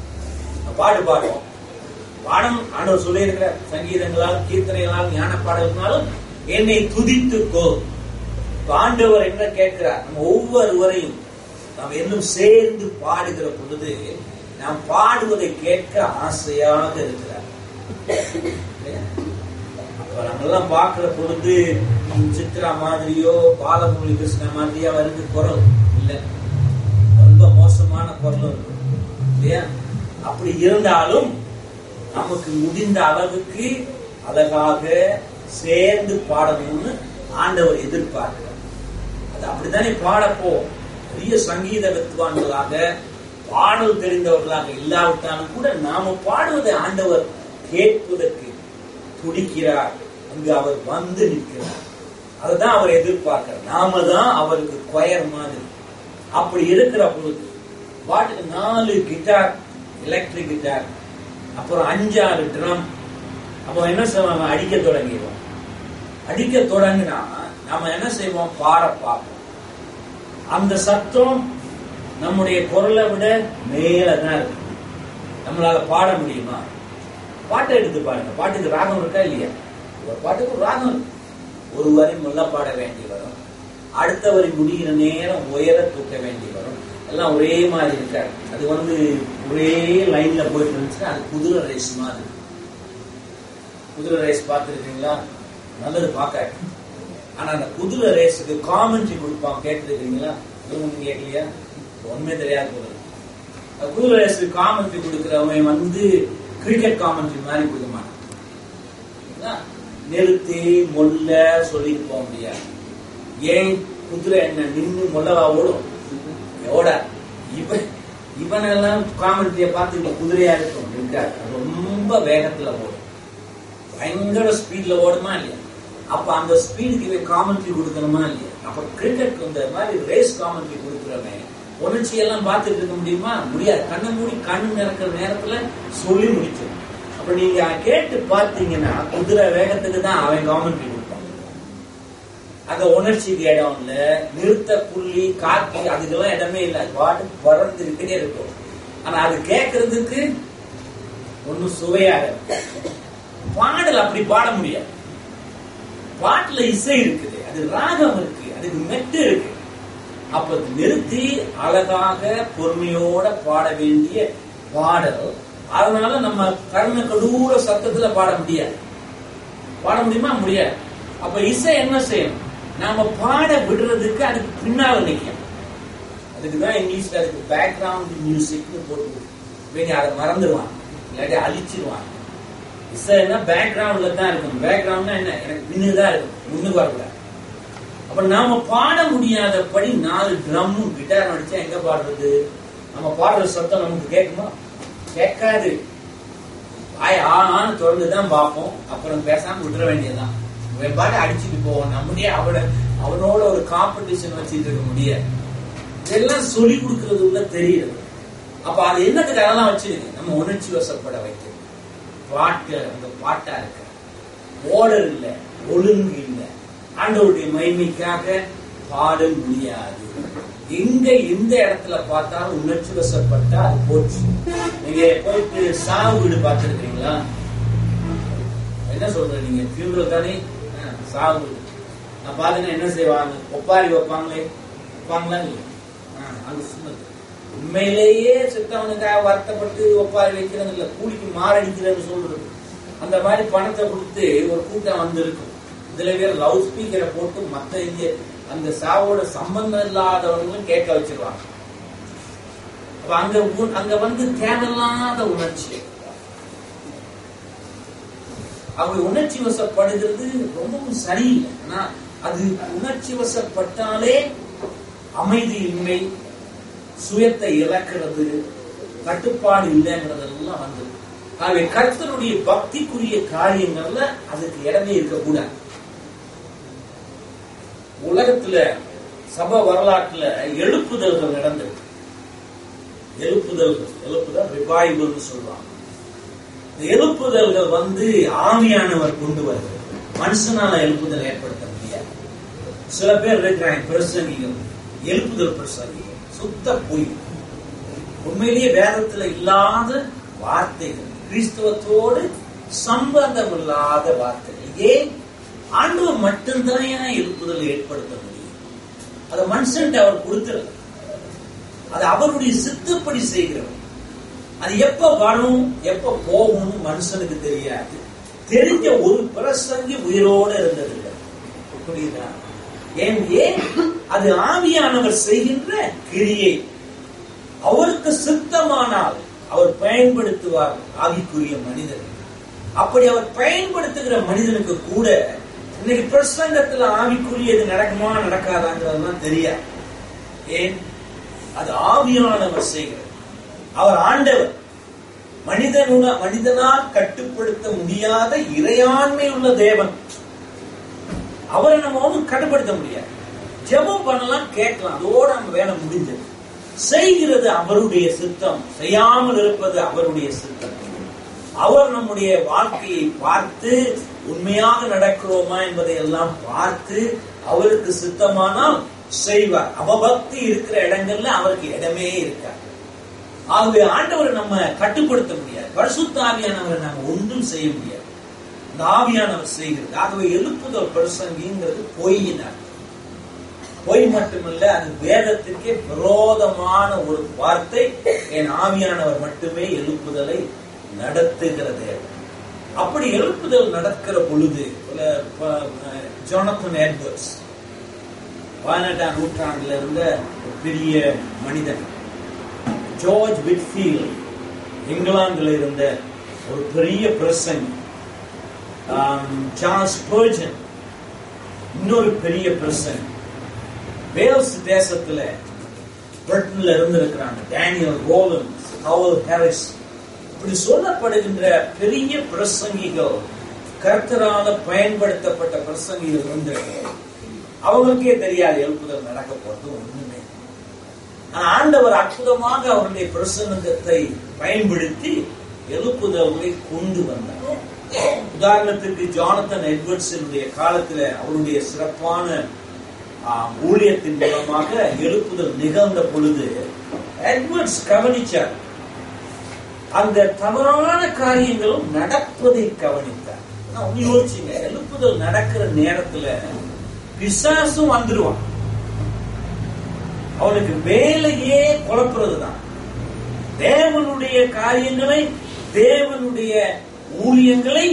பாடு பாடுவோம் பாடம் ஆண்டவர் சொல்லியிருக்கிற சங்கீதங்களால் கீர்த்தனைகளால் ஞான பாடல்களாலும் என்னை துதித்துக்கோ இப்ப ஆண்டவர் என்ன கேட்கிறார் நம்ம ஒவ்வொருவரையும் நாம் இன்னும் சேர்ந்து பாடுகிற பொழுது நாம் பாடுவதை கேட்க ஆசையாக இருக்கிறார் இல்லையா? அப்ப நம்மெல்லாம் பார்க்கிற பொழுது சித்ரா மாதிரியோ பாலமுரளி கிருஷ்ண மாதிரியோ அவருக்கு குரல் இல்லை ரொம்ப மோசமான குரல் இருக்கும் இல்லையா அப்படி இருந்தாலும் நமக்கு முடிந்த அளவுக்கு அழகாக சேர்ந்து பாடணும்னு ஆண்டவர் எதிர்பார்க்கிறார் அது அப்படித்தானே பாடப்போ பெரிய சங்கீத வித்வான்களாக பாடல் தெரிந்தவர்களாக இல்லாவிட்டாலும் கூட நாம பாடுவதை ஆண்டவர் கேட்பதற்கு துடிக்கிறார் அங்கு அவர் வந்து நிற்கிறார் அதுதான் அவர் எதிர்பார்க்கிறார் நாம தான் அவருக்கு கொயர் மாதிரி அப்படி இருக்கிற பொழுது பாட்டுக்கு நாலு கிட்டார் எலக்ட்ரிக் கிட்டார் அப்புறம் அஞ்சாறு ட்ரம் அப்போ என்ன செய்வாங்க அடிக்க தொடங்கிடுவோம் அடிக்க தொடங்கினா நாம என்ன செய்வோம் பாட பார்ப்போம் அந்த சத்தம் நம்முடைய குரலை விட மேலதான் இருக்கு நம்மளால பாட முடியுமா பாட்டை எடுத்து பாருங்க பாட்டுக்கு ராகம் இருக்கா இல்லையா ஒரு பாட்டுக்கு ஒரு ராகம் இருக்கு ஒரு வரி முல்ல பாட வேண்டி வரும் அடுத்த வரி முடிகிற நேரம் உயர தூக்க வேண்டி வரும் எல்லாம் ஒரே மாதிரி இருக்காது அது வந்து ஒரே லைன்ல போயிட்டு இருந்துச்சுன்னா அது குதிரை ரேஸ் மாதிரி குதிரை ரேஸ் பார்த்துருக்கீங்களா நல்லது பார்க்க ஆனா அந்த குதிரை ரேஸுக்கு காமெண்ட்ரி கொடுப்பான் கேட்டிருக்கீங்களா இதுவும் நீங்க கேட்கலையா ஒண்ணுமே தெரியாது போல இருக்கு. அந்த குதிரை ரேஸுக்கு காமெண்ட்ரி கொடுக்கிறவன் வந்து கிரிக்கெட் காமெண்ட்ரி மாதிரி கொடுக்க மாட்டான் இருந்ததுன்னா நிறுத்தி மொல்ல சொல்லிட்டு போக முடியாது ஏன் குதிரை என்ன நின்னு மொல்லவா ஓடும் ஓட இவன் இவனெல்லாம் காமெடியை பார்த்து இப்ப குதிரையா இருக்கும் இருக்காது ரொம்ப வேகத்துல ஓடும் பயங்கர ஸ்பீட்ல ஓடுமா இல்லையா அப்ப அந்த ஸ்பீடுக்கு இவன் காமெண்ட்ரி கொடுக்கணுமா இல்லையா அப்ப கிரிக்கெட் இந்த மாதிரி ரேஸ் காமெண்ட்ரி கொடுக்குறவன் உணர்ச்சி எல்லாம் பார்த்துட்டு இருக்க முடியுமா முடியாது கண்ணை மூடி கண்ணு நிறக்கிற நேரத்துல சொல்லி முடிச்சிடும் அப்ப நீங்க கேட்டு பார்த்தீங்கன்னா குதிரை வேகத்துக்கு தான் அவன் காமெண்ட்ரி கொடுப்பான் அந்த உணர்ச்சிக்கு இடம் இல்ல நிறுத்த புள்ளி காக்கி அதுக்கெல்லாம் இடமே இல்லை அது பாட்டு பறந்துகிட்டே இருக்கும் ஆனா அது கேட்கறதுக்கு ஒன்னும் சுவையா இருக்கு பாடல் அப்படி பாட முடியாது பாட்டுல இசை இருக்குது அது ராகம் இருக்கு அதுக்கு மெட்டு இருக்கு அப்ப அது நிறுத்தி அழகாக பொறுமையோட பாட வேண்டிய பாடல் அதனால நம்ம கர்ண கடூர சத்தத்துல பாட முடியாது பாட முடியுமா முடியாது அப்ப இசை என்ன செய்யணும் நாம பாட விடுறதுக்கு அதுக்கு பின்னால நிக்கணும் அதுக்கு தான் இங்கிலீஷ்ல அதுக்கு பேக்ரவுண்ட் மியூசிக்னு போட்டு இவங்க அதை மறந்துடுவாங்க இல்லாட்டி அழிச்சிருவாங்க இசைன்னா பேக்ரவுண்ட்ல தான் இருக்கும் பேக்ரவுண்ட்னா என்ன எனக்கு பின்னுதான் இருக்கும் முன்னுக்கு வரக்கூடாது அப்ப நாம பாட முடியாதபடி நாலு ட்ரம்மும் கிட்டார் அடிச்சா எங்க பாடுறது நம்ம பாடுற சத்தம் நமக்கு கேட்குமா கேட்காது வாய் ஆனான்னு திறந்து தான் பார்ப்போம் அப்புறம் பேசாம விட்டுற வேண்டியதுதான் இவன் பாட்டு அடிச்சுட்டு போவோம் நம்மளே அவட அவனோட ஒரு காம்படிஷன் வச்சுட்டு இருக்க முடியாது இதெல்லாம் சொல்லி கொடுக்கறது உள்ள தெரியுது அப்ப அது என்னத்துக்கு அதெல்லாம் வச்சிருக்கு நம்ம உணர்ச்சி வசப்பட வைக்கிறது பாட்டு அந்த பாட்டா இருக்கு ஓடர் இல்ல ஒழுங்கு இல்ல ஆண்டவருடைய மகிமைக்காக பாட முடியாது எங்க எந்த இடத்துல பார்த்தாலும் உணர்ச்சி வசப்பட்டா அது போச்சு நீங்க போயிட்டு சாவு வீடு பார்த்திருக்கீங்களா என்ன சொல்ற நீங்க ஃபியூனரல் தானே ஆ, சாவு வீடு நான் பாத்தீங்கன்னா என்ன செய்வாங்க ஒப்பாரி வைப்பாங்களே வைப்பாங்களா இல்லையா ஆ, அங்க சொன்னது உண்மையிலேயே செத்தவனுக்காக வருத்தப்பட்டு ஒப்பாரி வைக்கிறது இல்ல கூலிக்கு மாரடிக்கிறது சொல்றது அந்த மாதிரி பணத்தை கொடுத்து ஒரு கூட்டம் வந்திருக்கும் இதுல பேர் லவுட் ஸ்பீக்கரை போட்டு மத்த இங்க அந்த சாவோட சம்பந்தம் இல்லாதவங்களும் கேட்க வச்சிருவாங்க அப்ப அங்க உ- அங்க வந்து தேவையில்லாத உணர்ச்சி அவங்க உணர்ச்சி வசப்படுகிறது ரொம்பவும் சரியில்லை ஆனா அது உணர்ச்சி வசப்பட்டாலே அமைதியின்மை சுயத்தை இழக்கிறது கட்டுப்பாடு இல்லைங்கிறதெல்லாம் வந்து ஆகவே கர்த்தருடைய பக்திக்குரிய காரியங்கள்ல அதுக்கு இடமே இருக்கக்கூடாது உலகத்துல சபை வரலாற்றுல எழுப்புதல்கள் நடந்திருக்கு எழுப்புதல்கள் எழுப்புதல் ரிவைவல்னு சொல்றாங்க இந்த எழுப்புதல்கள் வந்து ஆவியானவர் கொண்டு வருகிறது மனுஷனால எழுப்புதல் ஏற்படுத்த முடியாது சில பேர் இருக்கிறாங்க பிரசங்கிகள் எழுப்புதல் பிரசங்கிகள் சுத்த பொய் உண்மையிலேயே வேதத்துல இல்லாத வார்த்தைகள் கிறிஸ்தவத்தோடு சம்பந்தம் இல்லாத வார்த்தைகள் ஏன் ஆண்டவர் மட்டும்தான் ஏன் எழுப்புதல் ஏற்படுத்த முடியும் அதை மனுஷன்ட்டு அவர் கொடுத்துறது அது அவருடைய சித்தப்படி செய்கிறவர் அது எப்ப வரும் எப்ப போகும்னு மனுஷனுக்கு தெரியாது தெரிஞ்ச ஒரு பிரசங்கி உயிரோட இருந்ததில்லை புரியுதா ஏன் ஏன் அது ஆவியானவர் செய்கின்ற கிரியை அவருக்கு சித்தமானால் அவர் பயன்படுத்துவார் ஆவிக்குரிய மனிதன் அப்படி அவர் பயன்படுத்துகிற மனிதனுக்கு கூட இன்னைக்கு பிரசங்கத்துல ஆவிக்குரியது நடக்குமா நடக்காதாங்கிறதெல்லாம் தெரியாது ஏன் அது ஆவியானவர் செய்கிறது அவர் ஆண்டவர் மனிதனுட மனிதனால் கட்டுப்படுத்த முடியாத இறையாண்மை உள்ள தேவன் அவரை நம்ம ஒன்றும் கட்டுப்படுத்த முடியாது ஜெபம் பண்ணலாம் கேட்கலாம் அதோட நம்ம வேலை முடிஞ்சது செய்கிறது அவருடைய சித்தம் செய்யாமல் இருப்பது அவருடைய சித்தம் அவர் நம்முடைய வாழ்க்கையை பார்த்து உண்மையாக நடக்கிறோமா என்பதை எல்லாம் பார்த்து அவருக்கு சித்தமானால் செய்வார் அவபக்தி இருக்கிற இடங்கள்ல அவருக்கு இடமே இருக்காது ஆகவே ஆண்டவரை நம்ம கட்டுப்படுத்த முடியாது பரிசுத்த ஆவியானவரை நம்ம ஒன்றும் செய்ய முடியாது இந்த ஆவியானவர் செய்கிறது ஆகவே எழுப்புதல் பிரசங்கிங்கிறது பொய்யினார் பொய் மட்டுமல்ல அது வேதத்திற்கே விரோதமான ஒரு வார்த்தை என் ஆவியானவர் மட்டுமே எழுப்புதலை நடத்துகிற தேவன் அப்படி எழுப்புதல் நடக்கிற பொழுது ஜோனத்தன் எட்வர்ட்ஸ் பதினெட்டாம் நூற்றாண்டுல இருந்த ஒரு பெரிய மனிதன் ஜார்ஜ் விட்ஃபீல்ட் இங்கிலாந்துல இருந்த ஒரு பெரிய பிரசங்கி சார்ல்ஸ் பர்ஜன் இன்னொரு பெரிய பிரசன் வேல்ஸ் தேசத்துல பிரிட்டன்ல இருந்திருக்கிறாங்க டேனியல் ரோலன்ஸ் ஹவல் ஹாரிஸ் இப்படி சொல்லப்படுகின்ற பெரிய பிரசங்கிகள் கர்த்தரால பயன்படுத்தப்பட்ட பிரசங்கிகள் இருந்து அவங்களுக்கே தெரியாது எழுப்புதல் நடக்க போறது ஒண்ணுமே ஆனா ஆண்டவர் அற்புதமாக அவருடைய பிரசன்னத்தை பயன்படுத்தி எழுப்புதல்களை கொண்டு வந்தார் உதாரணத்திற்கு ஜானத்தன் எட்வர்ட்ஸினுடைய காலத்துல அவருடைய சிறப்பான ஆஹ், ஊழியத்தின் மூலமாக எழுப்புதல் நிகழ்ந்த பொழுது எட்வர்ட்ஸ் கவனிச்சார் அந்த தவறான காரியங்களும் நடப்பதை கவனித்தார் நான் ஒண்ணு யோசிச்சுங்க எழுப்புதல் நடக்கிற நேரத்துல பிசாசும் வந்துருவான் அவனுக்கு வேலையே குழப்புறது தான் தேவனுடைய காரியங்களை தேவனுடைய ஊழியங்களை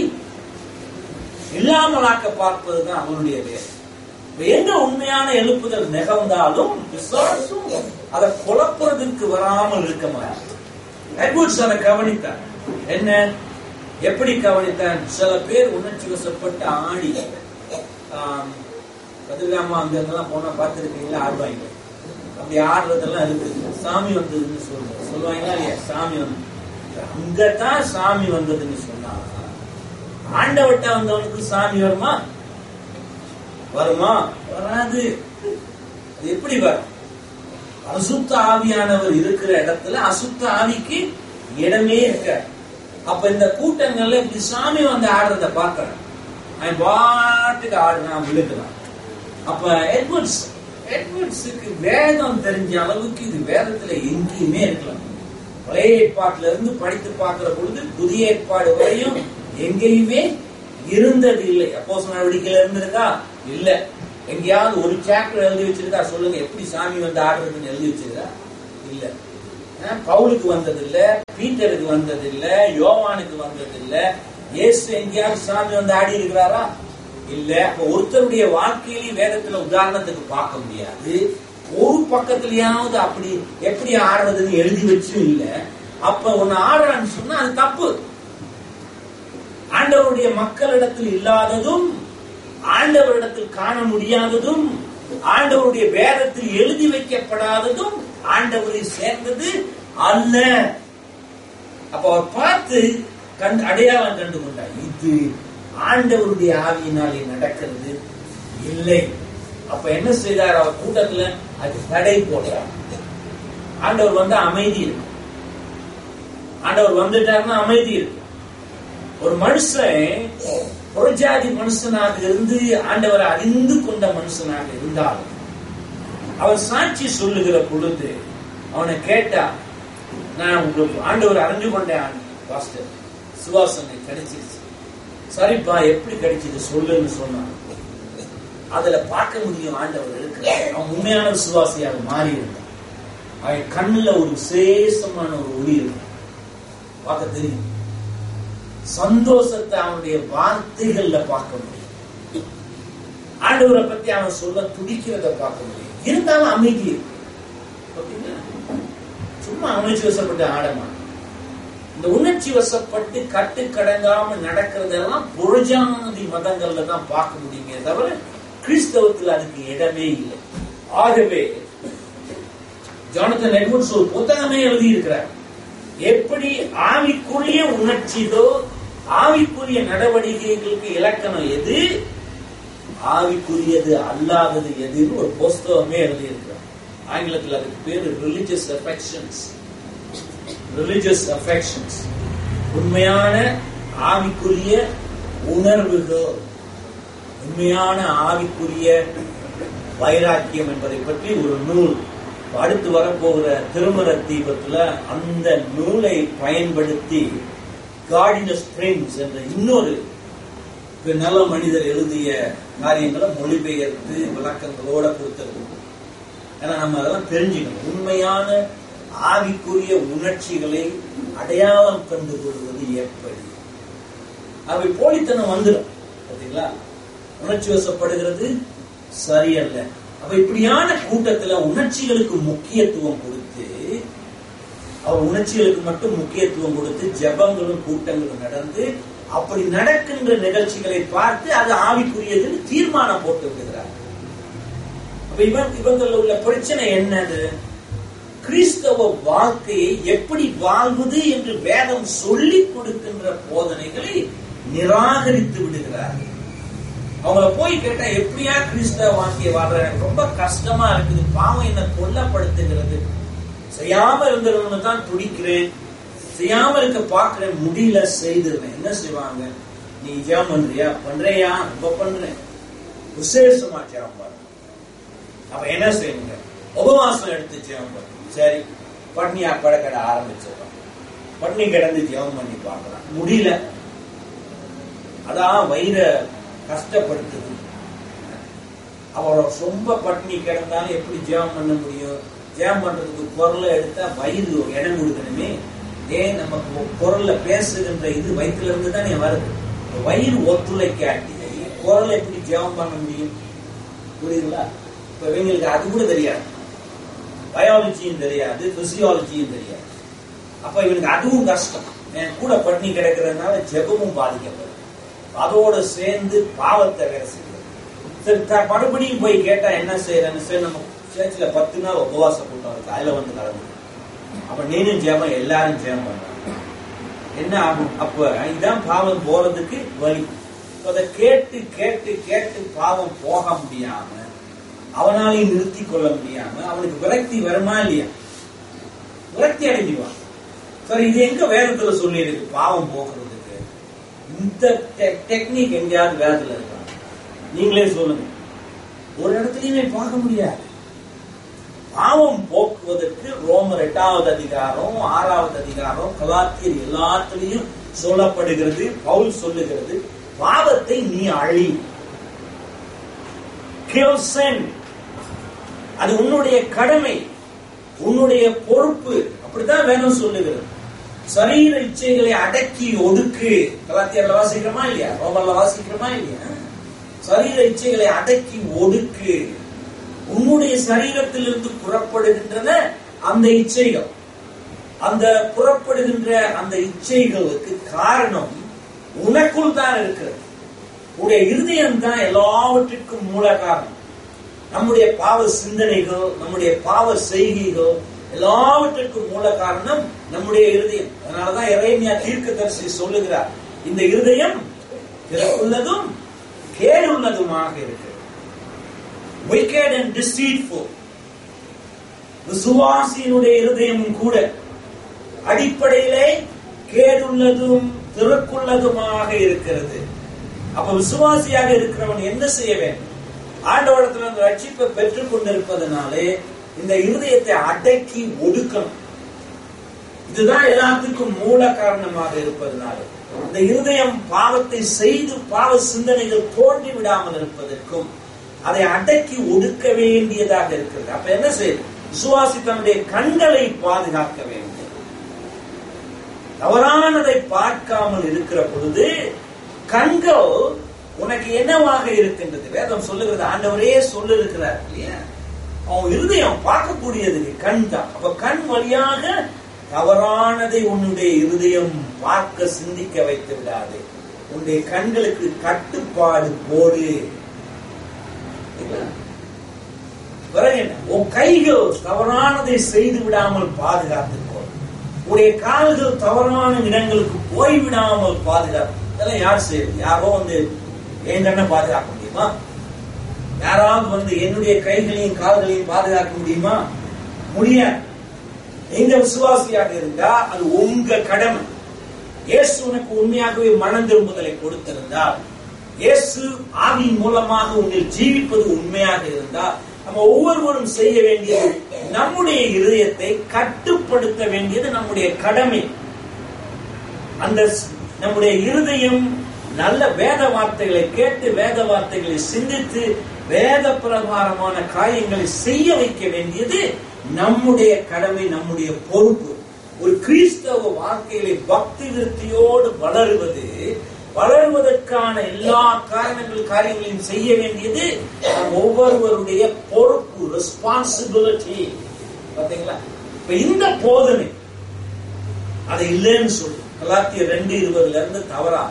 இல்லாமலாக்க பார்ப்பதுதான் அவனுடைய வேலை இப்ப எங்க உண்மையான எழுப்புதல் நிகழ்ந்தாலும் பிசாசும் அதை குழப்புறதுக்கு வராமல் இருக்க மாட்டான் எட்வர்ட்ஸ் அதை கவனித்தான் என்ன எப்படி கவனித்தான் சில பேர் உணர்ச்சி வசப்பட்டு ஆடி ஆம், கதிர்காம அங்க இருந்தெல்லாம் போனா பார்த்துருக்கீங்களா ஆடுவாங்க அப்படி ஆடுறதெல்லாம் இருக்கு சாமி வந்ததுன்னு சொல்லுவாங்க சொல்லுவாங்களா இல்லையா சாமி வந்து அங்கதான் சாமி வந்ததுன்னு சொன்னா ஆண்டவட்ட வந்தவனுக்கு சாமி வருமா வருமா வராது அது எப்படி வரும் அசுத்த ஆவியானவர் இருக்கிற இடத்துல அசுத்த ஆவிக்கு இடமே இருக்க அப்ப இந்த கூட்டங்கள்ல இப்படி சாமி வந்து ஆடுறத பார்க்கிறேன் அவன் பாட்டுக்கு ஆடுறான் விழுக்கிறான் அப்ப எட்வர்ட்ஸ் எட்வர்ட்ஸுக்கு வேதம் தெரிஞ்ச அளவுக்கு இது வேதத்துல எங்கேயுமே இருக்கலாம் பழைய ஏற்பாட்டுல இருந்து படித்து பார்க்கிற பொழுது புதிய ஏற்பாடு வரையும் எங்கேயுமே இருந்தது இல்லை அப்போ நடவடிக்கையில இருந்திருக்கா இல்ல எங்கேயாவது ஒரு சாப்டர் எழுதி வச்சிருக்கா சொல்லுங்க எப்படி சாமி வந்து ஆடுறதுன்னு எழுதி வச்சிருக்கா இல்ல அஹ் பவுலுக்கு வந்தது இல்ல பீட்டருக்கு வந்தது இல்ல யோவானுக்கு வந்தது இல்ல இயேசு எங்கேயாவது சாமி வந்து ஆடி இருக்கிறாரா இல்ல அப்ப ஒருத்தருடைய வாழ்க்கையிலையும் வேதத்துல உதாரணத்துக்கு பார்க்க முடியாது ஒரு பக்கத்துலயாவது அப்படி எப்படி ஆடுறதுன்னு எழுதி வச்சும் இல்ல அப்ப ஒன்னு ஆடுறான்னு சொன்னா அது தப்பு ஆண்டவருடைய மக்களிடத்தில் இல்லாததும் ஆண்டவரிடத்தில் காண முடியாததும் ஆண்டவருடைய வேதத்தில் எழுதி வைக்கப்படாததும் ஆண்டவரை சேர்ந்தது அல்ல அப்ப அவர் பார்த்து கண்டு அடையாளம் கண்டு கொண்டார் இது ஆண்டவருடைய ஆவியினாலே நடக்கிறது இல்லை அப்ப என்ன செய்தார் அவர் கூட்டத்துல அது தடை போட்டார் ஆண்டவர் வந்து அமைதி இருக்கு ஆண்டவர் வந்துட்டாருன்னா அமைதி இருக்கு ஒரு மனுஷன் புறஜாதி மனுஷனாக இருந்து ஆண்டவரை அறிந்து கொண்ட மனுஷனாக இருந்தாலும் அவன் சாட்சி சொல்லுகிற பொழுது அவனை கேட்டா நான் உங்களுக்கு ஆண்டவர் அறிஞ்சு கொண்டேன் பாஸ்டர் சுவாசனை கிடைச்சிருச்சு சரிப்பா எப்படி கிடைச்சது சொல்லுன்னு சொன்னான் அதுல பார்க்க முடியும் ஆண்டவர் இருக்கிறார் அவன் உண்மையான விசுவாசியாக மாறி இருந்தான் அவன் கண்ணுல ஒரு விசேஷமான ஒரு ஒளி இருக்கும் பார்க்க தெரியும் சந்தோஷத்தை அவனுடைய வார்த்தைகள்ல பார்க்க முடியும் ஆண்டவரை பத்தி அவன் சொல்ல துடிக்கிறத பார்க்க முடியும் இருந்தாலும் அமைதி இருக்கு பாத்தீங்களா? சும்மா உணர்ச்சி வசப்பட்டு ஆடமா இந்த உணர்ச்சி வசப்பட்டு கட்டுக்கடங்காம நடக்கிறதெல்லாம் புரஜாதி மதங்கள்ல தான் பார்க்க முடியுமே தவிர கிறிஸ்தவத்தில் அதுக்கு இடமே இல்லை ஆகவே ஜானத்தன் எட்வர்ட்ஸ் ஒரு புத்தகமே எழுதி இருக்கிறார் எப்படி ஆவிக்குரிய உணர்ச்சிதோ ஆவிக்குரிய நடவடிக்கைகளுக்கு இலக்கணம் எது ஆவிக்குரியது அல்லாதது எதுன்னு ஒரு புஸ்தகமே எழுதியிருக்கிறார் ஆங்கிலத்தில் அதுக்கு பேரு ரிலிஜியஸ் அஃபெக்ஷன்ஸ் ரிலிஜியஸ் அஃபெக்ஷன்ஸ் உண்மையான ஆவிக்குரிய உணர்வுகள் உண்மையான ஆவிக்குரிய வைராக்கியம் என்பதை பற்றி ஒரு நூல் அடுத்து வரப்போகிற திருமர தீபத்துல அந்த நூலை பயன்படுத்தி கார்டின ஸ்பிரிங்ஸ் என்ற இன்னொரு ஒரு நல்ல மனிதர் எழுதிய காரியங்களை மொழிபெயர்த்து விளக்கங்களோட கொடுத்திருக்கோம் ஏன்னா நம்ம அதெல்லாம் தெரிஞ்சுக்கணும் உண்மையான ஆவிக்குரிய உணர்ச்சிகளை அடையாளம் கண்டு கொள்வது எப்படி அவை போலித்தனம் வந்துடும் பாத்தீங்களா உணர்ச்சி வசப்படுகிறது சரியல்ல அப்ப இப்படியான கூட்டத்துல உணர்ச்சிகளுக்கு முக்கியத்துவம் கொடுத்து அவர் உணர்ச்சிகளுக்கு மட்டும் முக்கியத்துவம் கொடுத்து ஜெபங்களும் கூட்டங்களும் நடந்து அப்படி நடக்கின்ற நிகழ்ச்சிகளை பார்த்து அது ஆவிக்குரியது தீர்மானம் போட்டு விடுகிறார் அப்ப இவன் இவங்கள உள்ள பிரச்சனை என்னது கிறிஸ்தவ வாழ்க்கையை எப்படி வாழ்வது என்று வேதம் சொல்லிக் கொடுக்கின்ற போதனைகளை நிராகரித்து விடுகிறார்கள் அவங்கள போய் கேட்டா எப்படியா கிறிஸ்தவ வாழ்க்கையை வாழ்ற எனக்கு ரொம்ப கஷ்டமா இருக்குது பாவம் என்ன கொல்லப்படுத்துகிறது செய்யாம இருந்தவங்க தான் துடிக்கிறேன் செய்யாம இருக்க பாக்குறேன் முடியல செய்திருவேன் என்ன செய்வாங்க நீ ஜெபம் பண்றியா பண்றியா ரொம்ப பண்றேன் விசேஷமா ஜெபம் பண்ண அப்ப என்ன செய்யுங்க உபவாசம் எடுத்து ஜெபம் பண்ணு சரி பட்னியா படக்கடை ஆரம்பிச்சிடலாம் பட்னி கிடந்து ஜெபம் பண்ணி பார்க்கலாம் முடியல அதான் வயிற கஷ்டப்படுத்துது அவரோட ரொம்ப பட்னி கிடந்தாலும் எப்படி ஜெபம் பண்ண முடியும் ஜெபம் பண்றதுக்கு குரலை எடுத்தா வயிறு இடம் கொடுக்கணுமே ஏன் நமக்கு குரல்ல பேசுகின்ற இது வயிற்றுல இருந்து தானே வருது வயிறு ஒத்துழைக்காட்டி குரல் எப்படி ஜெபம் பண்ண முடியும் புரியுதுங்களா இப்ப இவங்களுக்கு அது கூட தெரியாது பயாலஜியும் தெரியாது பிசியாலஜியும் தெரியாது அப்ப இவனுக்கு அதுவும் கஷ்டம் என் கூட பட்னி கிடக்கிறதுனால ஜெபமும் பாதிக்கப்படும் அதோட சேர்ந்து பாவத்தை வேற செய்யும் சரி த- மறுபடியும் போய் கேட்டா என்ன செய்யறேன்னு சரி நம்ம சேர்ச்சில் பத்து நாள் உபவாச கூட்டம் இருக்கு அதுல வந்து கலந்து அப்ப நீனும் ஜெபம் எல்லாரும் ஜெபம் பண்றாங்க என்ன ஆகும் அப்ப இதான் பாவம் போறதுக்கு வழி இப்ப அதை கேட்டு கேட்டு கேட்டு பாவம் போக முடியாம அவனாலையும் நிறுத்தி கொள்ள முடியாம அவனுக்கு விரக்தி வருமா இல்லையா விரக்தி அடைஞ்சுவான் சரி இது எங்க வேதத்துல சொல்லி இருக்கு பாவம் போக்குறதுக்கு இந்த டெக்னிக் எங்கேயாவது வேதத்துல இருக்கா நீங்களே சொல்லுங்க ஒரு இடத்துலயுமே பார்க்க முடியாது பாவம் போக்குவதற்கு ரோமர் எட்டாவது அதிகாரம் ஆறாவது அதிகாரம் கலாத்தியர் எல்லாத்துலயும் சொல்லப்படுகிறது பவுல் சொல்லுகிறது பாவத்தை நீ அழி Kill sin. அது உன்னுடைய கடமை உன்னுடைய பொறுப்பு அப்படித்தான் வேணும் சொல்லுகிறது சரீர இச்சைகளை அடக்கி ஒடுக்கு கலாத்தியர்ல வாசிக்கிறோமா இல்லையா ரோமர்ல வாசிக்கிறோமா இல்லையா சரீர இச்சைகளை அடக்கி ஒடுக்கு உன்னுடைய சரீரத்திலிருந்து புறப்படுகின்றன அந்த இச்சைகள் அந்த புறப்படுகின்ற அந்த இச்சைகளுக்கு காரணம் உனக்குள் தான் இருக்கிறது உடைய இருதயம் தான் எல்லாவற்றிற்கும் மூல காரணம் நம்முடைய பாவ சிந்தனைகள் நம்முடைய பாவ செய்கைகள் எல்லாவற்றிற்கும் மூல காரணம் நம்முடைய இருதயம் அதனாலதான் இறைமையா தீர்க்கதரிசி சொல்லுகிறார் இந்த இருதயம் பிறப்புள்ளதும் கேடுள்ளதுமாக இருக்கிறது wicked and deceitful விசுவாசியினுடைய இருதயமும் கூட அடிப்படையிலே கேடுள்ளதும் திறக்குள்ளதுமாக இருக்கிறது அப்ப விசுவாசியாக இருக்கிறவன் என்ன செய்ய வேண்டும் ஆண்டவரத்துல அந்த ரட்சிப்பை பெற்றுக் கொண்டிருப்பதனாலே இந்த இருதயத்தை அடக்கி ஒடுக்கணும் இதுதான் எல்லாத்துக்கும் மூல காரணமாக இருப்பதனால இந்த இருதயம் பாவத்தை செய்து பாவ சிந்தனைகள் தோன்றி விடாமல் இருப்பதற்கும் அதை அடக்கி ஒடுக்க வேண்டியதாக இருக்கிறது அப்ப என்ன செய்யுது விசுவாசி தன்னுடைய கண்களை பாதுகாக்க வேண்டும் தவறானதை பார்க்காமல் இருக்கிற பொழுது கண்கள் உனக்கு என்னவாக இருக்கின்றது வேதம் சொல்லுகிறது ஆண்டவரே சொல்லு இருக்கிறார் இல்லையா அவன் இருதயம் பார்க்கக்கூடியது கண் தான் அப்ப கண் வழியாக தவறானதை உன்னுடைய இருதயம் பார்க்க சிந்திக்க வைத்து விடாது உன்னுடைய கண்களுக்கு கட்டுப்பாடு போடு பிறகு என்ன உன் கைகள் தவறானதை செய்து விடாமல் பாதுகாத்துக்கோ உடைய கால்கள் தவறான இடங்களுக்கு போய்விடாமல் பாதுகாத்து இதெல்லாம் யார் செய்யுது யாரோ வந்து என் கண்ணை பாதுகாக்க முடியுமா யாராவது வந்து என்னுடைய கைகளையும் கால்களையும் பாதுகாக்க முடியுமா முடியாது எங்க விசுவாசியாக இருந்தா அது உங்க கடமை இயேசு உனக்கு உண்மையாகவே மனம் திரும்புதலை கொடுத்திருந்தால் இயேசு ஆவியின் மூலமாக உன்னில் ஜீவிப்பது உண்மையாக இருந்தால் நம்ம ஒவ்வொருவரும் செய்ய வேண்டியது நம்முடைய இருதயத்தை கட்டுப்படுத்த வேண்டியது நம்முடைய கடமை அந்த ஸ்- நம்முடைய இருதயம் நல்ல வேத வார்த்தைகளை கேட்டு வேத வார்த்தைகளை சிந்தித்து வேத பிரகாரமான காரியங்களை செய்ய வைக்க வேண்டியது நம்முடைய கடமை நம்முடைய பொறுப்பு ஒரு கிறிஸ்தவ வாழ்க்கையிலே பக்தி விருத்தியோடு வளருவது வளருவதற்கான எல்லா காரணங்கள் காரியங்களையும் செய்ய வேண்டியது நம் ஒவ்வொருவருடைய பொறுப்பு ரெஸ்பான்சிபிலிட்டி பாத்தீங்களா இப்ப இந்த போதனை அது இல்லைன்னு சொல்லு கலாத்திய ரெண்டு இருபதுல இருந்து தவறா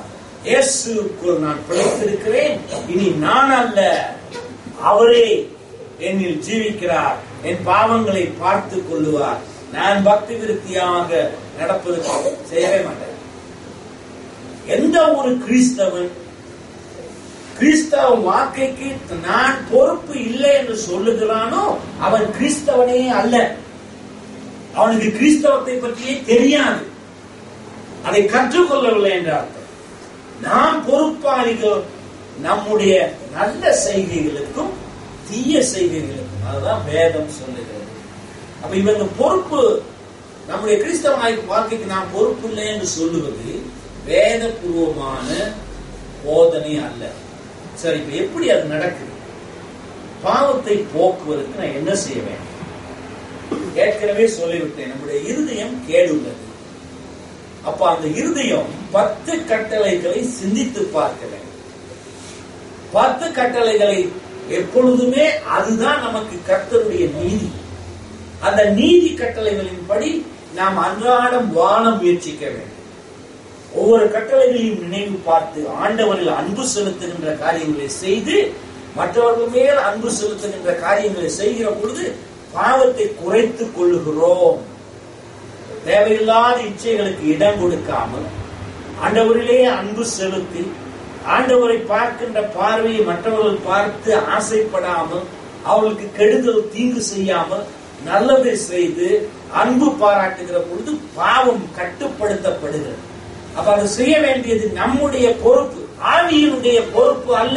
இயேசுக்குள் நான் பிழைத்திருக்கிறேன் இனி நான் அல்ல அவரே என்னில் ஜீவிக்கிறார் என் பாவங்களை பார்த்துக் கொள்ளுவார் நான் பக்தி விருத்தியாக நடப்பதற்கு செய்யவே மாட்டேன் எந்த ஒரு கிறிஸ்தவன் கிறிஸ்தவ வாழ்க்கைக்கு நான் பொறுப்பு இல்லை என்று சொல்லுகிறானோ அவன் கிறிஸ்தவனே அல்ல அவனுக்கு கிறிஸ்தவத்தை பற்றியே தெரியாது அதை கற்றுக்கொள்ளவில்லை என்ற அர்த்தம் நாம் பொறுப்பாளிகள் நம்முடைய நல்ல செய்கைகளுக்கும் தீய செய்கைகளுக்கும் அதுதான் வேதம் சொல்லுகிறது அப்ப இவங்க பொறுப்பு நம்முடைய கிறிஸ்தவ வாழ்க்கைக்கு நாம் பொறுப்பு இல்லை என்று சொல்லுவது வேதபூர்வமான போதனை அல்ல சரி இப்ப எப்படி அது நடக்குது பாவத்தை போக்குவதற்கு நான் என்ன செய்ய வேண்டும் ஏற்கனவே சொல்லிவிட்டேன் நம்முடைய இருதயம் கேடுள்ளது அப்ப அந்த இருதயம் பத்து கட்டளைகளை சிந்தித்து பார்க்க வேண்டும் பத்து கட்டளைகளை எப்பொழுதுமே அதுதான் நமக்கு கர்த்தருடைய நீதி அந்த நீதி கட்டளைகளின்படி நாம் அன்றாடம் வாழ முயற்சிக்க வேண்டும் ஒவ்வொரு கட்டளைகளையும் நினைவு பார்த்து ஆண்டவரில் அன்பு செலுத்துகின்ற காரியங்களை செய்து மற்றவர்கள் மேல் அன்பு செலுத்துகின்ற காரியங்களை செய்கிற பொழுது பாவத்தை குறைத்துக் கொள்ளுகிறோம் தேவையில்லாத இச்சைகளுக்கு இடம் கொடுக்காமல் ஆண்டவரிலே அன்பு செலுத்தி ஆண்டவரை பார்க்கின்ற பார்வையை மற்றவர்கள் பார்த்து ஆசைப்படாமல் அவர்களுக்கு கெடுதல் தீங்கு செய்யாமல் நல்லதை செய்து அன்பு பாராட்டுகிற பொழுது பாவம் கட்டுப்படுத்தப்படுகிறது அப்ப அதை செய்ய வேண்டியது நம்முடைய பொறுப்பு ஆவியினுடைய பொறுப்பு அல்ல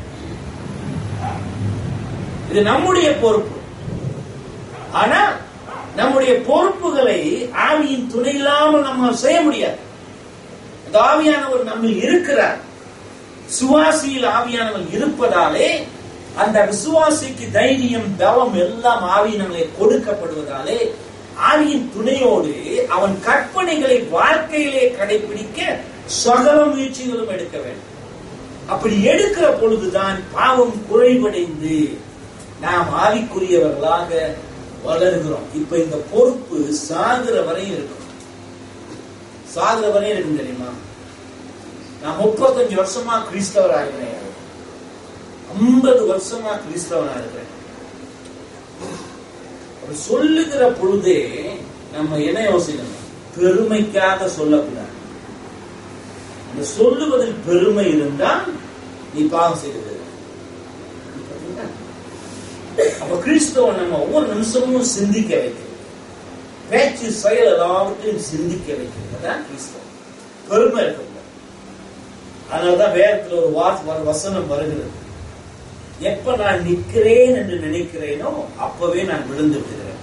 இது நம்முடைய பொறுப்பு ஆனா நம்முடைய பொறுப்புகளை ஆவியின் துணை இல்லாமல் நம்ம செய்ய முடியாது அந்த ஆவியானவர் நம்மில் இருக்கிறார் சுவாசியில் ஆவியானவர் இருப்பதாலே அந்த விசுவாசிக்கு தைரியம் தவம் எல்லாம் ஆவியினங்களை கொடுக்கப்படுவதாலே ஆவியின் துணையோடு அவன் கற்பனைகளை வாழ்க்கையிலே கடைபிடிக்க சகல முயற்சிகளும் எடுக்க வேண்டும் அப்படி எடுக்கிற பொழுதுதான் பாவம் குறைவடைந்து நாம் ஆவிக்குரியவர்களாக வளர்கிறோம் இப்ப இந்த பொறுப்பு சாகிற வரையும் இருக்கும் சாகிற வரையும் இருக்கும் தெரியுமா நான் முப்பத்தஞ்சு வருஷமா கிறிஸ்தவரா இருக்கிறேன் ஐம்பது வருஷமா கிறிஸ்தவனா இருக்கிறேன் அப்படி சொல்லுகிற பொழுதே நம்ம என்ன யோசிக்கணும் பெருமைக்காக சொல்லக்கூடாது அந்த சொல்லுவதில் பெருமை இருந்தால் நீ பாவம் செய்கிறது அப்ப கிறிஸ்தவன் நம்ம ஒவ்வொரு நிமிஷமும் சிந்திக்க வைக்கிறது பேச்சு செயல் எல்லாவற்றையும் சிந்திக்க வைக்கிறது அதான் கிறிஸ்தவம் பெருமை இருக்கக்கூடாது அதனாலதான் வேதத்துல ஒரு வாஸ் வசனம் வருகிறது எப்ப நான் நிற்கிறேன் என்று நினைக்கிறேனோ அப்பவே நான் விழுந்து விடுகிறேன்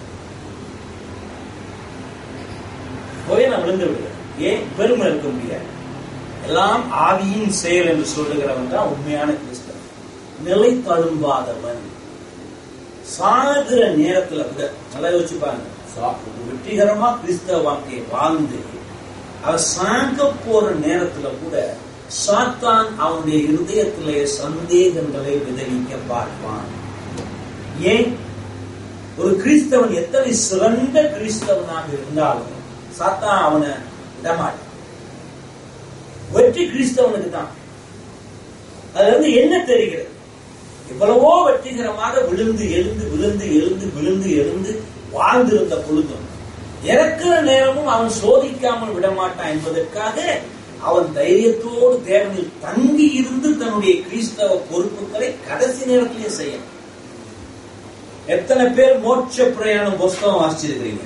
அப்பவே நான் விழுந்து விடுகிறேன் ஏன் பெருமை இருக்க முடியாது எல்லாம் ஆவியின் செயல் என்று சொல்லுகிறவன் தான் உண்மையான கிறிஸ்தவன் நிலை தழும்பாதவன் சாகிற நேரத்துல கூட நல்லா யோசிச்சு பாருங்க வெற்றிகரமா கிறிஸ்தவ வாழ்க்கையை வாழ்ந்து அவன் சாக போற நேரத்துல கூட சாத்தான் அவனுடைய இருதயத்திலே சந்தேகங்களை விதைவிக்க பார்ப்பான் ஏன் ஒரு கிறிஸ்தவன் எத்தனை சிறந்த கிறிஸ்தவனாக இருந்தாலும் சாத்தான் அவனை விடமாட்டான் வெற்றி கிறிஸ்தவனுக்கு தான் அதுல இருந்து என்ன தெரிகிறது எவ்வளவோ வெற்றிகரமாக விழுந்து எழுந்து விழுந்து எழுந்து விழுந்து எழுந்து வாழ்ந்திருந்த பொழுதும் இறக்குற நேரமும் அவன் சோதிக்காமல் விடமாட்டான் என்பதற்காக அவன் தைரியத்தோடு தேவனில் தங்கி இருந்து தன்னுடைய கிறிஸ்தவ பொறுப்புகளை கடைசி நேரத்திலேயே செய்யணும் எத்தனை பேர் மோட்ச பிரயாணம் புஸ்தகம் வாசிச்சிருக்கிறீங்க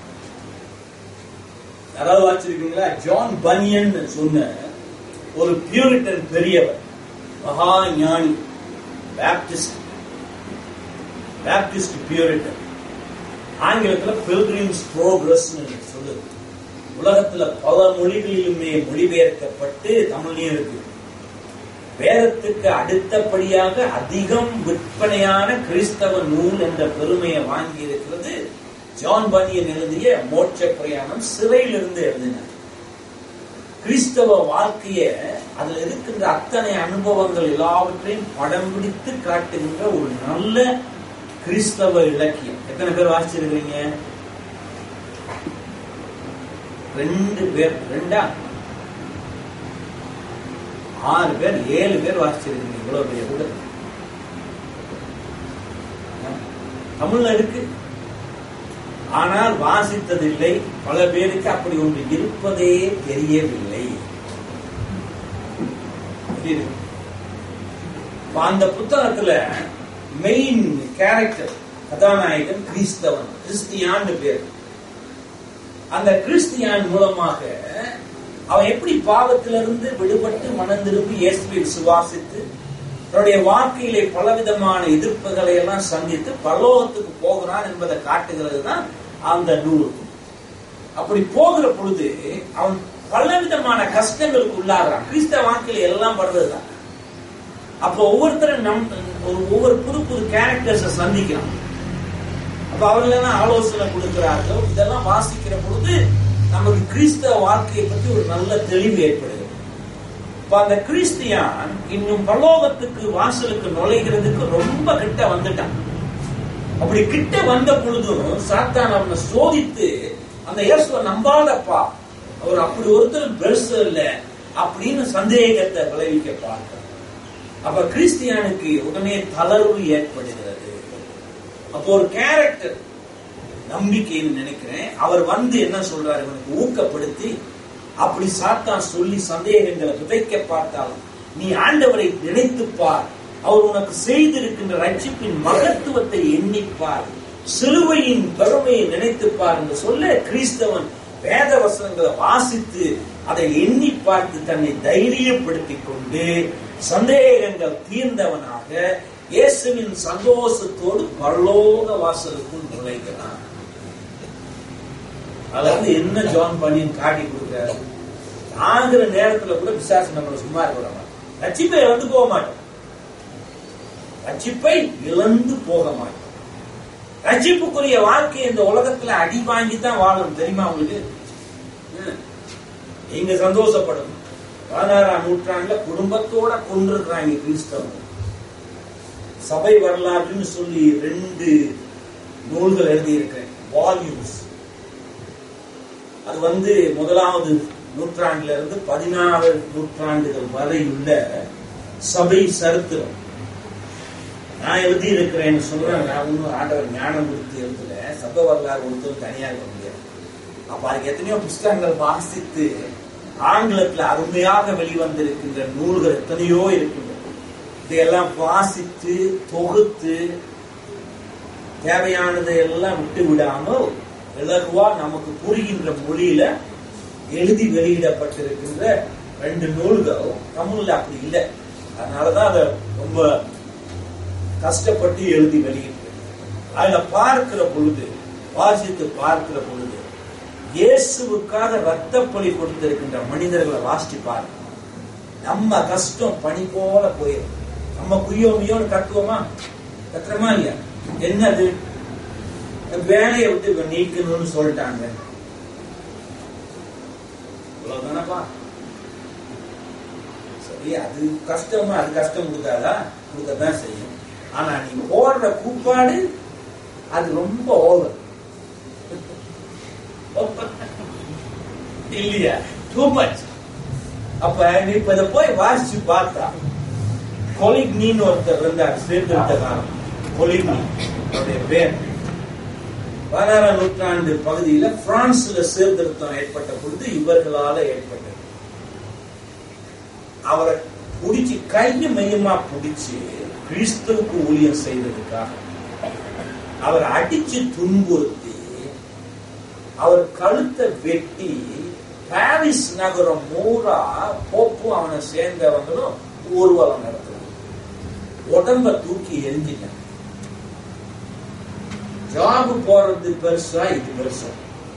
யாராவது வாசிச்சிருக்கீங்களா ஜான் பனியன் சொன்ன ஒரு பியூரிட்டன் பெரியவர் மகா ஞானி பேப்டிஸ்ட் பேப்டிஸ்ட் பியூரிட்டன் ஆங்கிலத்துல பில்கிரிம்ஸ் ப்ரோக்ரஸ் சொல்லுது உலகத்துல பல மொழிகளிலுமே மொழிபெயர்க்கப்பட்டு தமிழ்லயும் இருக்கு வேதத்துக்கு அடுத்தபடியாக அதிகம் விற்பனையான கிறிஸ்தவ நூல் என்ற பெருமையை வாங்கி இருக்கிறது ஜான் பனியன் எழுதிய மோட்ச பிரயாணம் சிறையிலிருந்து எழுதினார் கிறிஸ்தவ வாழ்க்கைய அதுல இருக்கின்ற அத்தனை அனுபவங்கள் எல்லாவற்றையும் படம் பிடித்து காட்டுகின்ற ஒரு நல்ல கிறிஸ்தவ இலக்கியம் எத்தனை பேர் வாசிச்சிருக்கீங்க ரெண்டு பேர் ரெண்டா ஆறு பேர் ஏழு பேர் வாசிச்சிருக்கீங்க இவ்வளவு பெரிய கூட தமிழ்ல இருக்கு ஆனால் வாசித்ததில்லை பல பேருக்கு அப்படி ஒன்று இருப்பதே தெரியவில்லை புரியுது? இப்ப அந்த புத்தகத்துல மெயின் கேரக்டர் கதாநாயகன் கிறிஸ்தவன் கிறிஸ்தியான்னு பேர் அந்த கிறிஸ்தியான் மூலமாக அவன் எப்படி பாவத்திலிருந்து விடுபட்டு மனம் திரும்பி இயேசுவை விசுவாசித்து தன்னுடைய வாழ்க்கையிலே பலவிதமான எதிர்ப்புகளை எல்லாம் சந்தித்து பரலோகத்துக்கு போகிறான் என்பதை காட்டுகிறது தான் அந்த நூல் அப்படி போகிற பொழுது அவன் பலவிதமான கஷ்டங்களுக்கு உள்ளாகிறான் கிறிஸ்தவ வாழ்க்கையில எல்லாம் படுறதுதான் அப்போ ஒவ்வொருத்தரும் நம் ஒரு ஒவ்வொரு புது புது கேரக்டர்ஸை சந்திக்கிறான் அப்ப அவர்கள் ஆலோசனை கொடுக்கிறார்கள் இதெல்லாம் வாசிக்கிற பொழுது நமக்கு கிறிஸ்தவ வாழ்க்கையை பற்றி ஒரு நல்ல தெளிவு ஏற்படுகிறது இப்ப அந்த கிறிஸ்தியான் இன்னும் பரலோகத்துக்கு வாசலுக்கு நுழைகிறதுக்கு ரொம்ப கிட்ட வந்துட்டான் அப்படி கிட்ட வந்த பொழுதும் சாத்தான் அவனை சோதித்து அந்த இயேசுவை நம்பாதப்பா அவர் அப்படி ஒருத்தர் பெருசு இல்ல அப்படின்னு சந்தேகத்தை விளைவிக்க பார்க்க அப்ப கிறிஸ்தியானுக்கு உடனே தளர்வு ஏற்படுகிறது அப்போ ஒரு கேரக்டர் நம்பிக்கைன்னு நினைக்கிறேன் அவர் வந்து என்ன சொல்றாரு இவனுக்கு ஊக்கப்படுத்தி அப்படி சாத்தான் சொல்லி சந்தேகங்களை விதைக்க பார்த்தாலும் நீ ஆண்டவரை நினைத்துப் பார் அவர் உனக்கு செய்திருக்கின்ற ரட்சிப்பின் மகத்துவத்தை எண்ணிப்பார் சிலுவையின் பெருமையை நினைத்துப் பார் என்று சொல்ல கிறிஸ்தவன் வேத வசனங்களை வாசித்து அதை எண்ணி பார்த்து தன்னை தைரியப்படுத்திக் கொண்டு சந்தேகங்கள் தீர்ந்தவனாக இயேசுவின் சந்தோஷத்தோடு பரலோக வாசலுக்குள் நுழைகிறான் அதுல வந்து என்ன ஜான் பண்ணின்னு காட்டி கொடுக்கிறாரு ஆகிற நேரத்துல கூட விசாரிச்சு நம்மளை சும்மா இருக்க விட மாட்டோம் ரட்சிப்பை இழந்து போக மாட்டோம் ரட்சிப்பை இழந்து போக மாட்டோம் ரட்சிப்புக்குரிய வாழ்க்கை இந்த உலகத்துல அடி வாங்கி தான் வாழணும் தெரியுமா உங்களுக்கு ம். நீங்க சந்தோஷப்படணும் பதினாறாம் நூற்றாண்டுல குடும்பத்தோட கொண்டிருக்கிறாங்க கிறிஸ்தவம் சபை வரலாறுன்னு சொல்லி ரெண்டு நூல்கள் எழுதியிருக்கிறேன் வால்யூம்ஸ் அது வந்து முதலாவது நூற்றாண்டுல இருந்து பதினாறு நூற்றாண்டுகள் வரை உள்ள சபை சரித்திரம் நான் எழுதி இருக்கிறேன்னு சொல்றேன் நான் ஒன்றும் ஆண்டவர் ஞானம் கொடுத்து எழுதல சபை வரலாறு ஒருத்தரும் தனியாக இருக்க முடியாது அப்ப அதுக்கு எத்தனையோ புஸ்தகங்கள் வாசித்து ஆங்கிலத்துல அருமையாக வெளிவந்திருக்கின்ற நூல்கள் எத்தனையோ இருக்கின்றன இதையெல்லாம் வாசித்து தொகுத்து தேவையானதை எல்லாம் விட்டு விடாமல் இலகுவா நமக்கு புரிகின்ற மொழியில எழுதி வெளியிடப்பட்டிருக்கின்ற ரெண்டு நூல்கள் தமிழ்ல அப்படி இல்லை அதனாலதான் அதை ரொம்ப கஷ்டப்பட்டு எழுதி வெளியிட்டு அதுல பார்க்கிற பொழுது வாசித்து பார்க்கிற பொழுது இயேசுவுக்காக ரத்த பலி கொடுத்திருக்கின்ற மனிதர்களை வாசிச்சு பாருங்க நம்ம கஷ்டம் பனி போல போயிடும் நம்ம குய்யோ மியோன்னு கத்துவோமா கத்துறோமா இல்லையா என்னது வேலையை விட்டு இவன் நீக்கணும்னு சொல்லிட்டாங்க இவ்வளவுதானப்பா சரி அது கஷ்டமா அது கஷ்டம் கொடுக்காதா கொடுக்கத்தான் செய்யும் ஆனா நீ போடுற கூப்பாடு அது ரொம்ப ஓவர் இல்லையா டூ மச் அப்ப நீ இப்ப இதை போய் வாசிச்சு பார்த்தா கொலிக்னின்னு ஒருத்தர் இருந்தார் சீர்திருத்த காலம் கொலிக்னி அவருடைய பேர் பதினாறாம் நூற்றாண்டு பகுதியில பிரான்ஸ்ல சீர்திருத்தம் ஏற்பட்ட பொழுது இவர்களால ஏற்பட்டது அவரை புடிச்சு கைய மையமா புடிச்சு கிறிஸ்துவுக்கு ஊழியம் செய்ததுக்காக அவர் அடிச்சு துன்புறுத்தி அவர் கழுத்தை வெட்டி பாரிஸ் நகரம் மூரா போப்பும் அவனை சேர்ந்தவங்களும் ஊர்வலம் நடத்துறாங்க உடம்ப தூக்கி எரிஞ்சிட்டாங்க ஜாபு போறது பெருசா இது பெருசா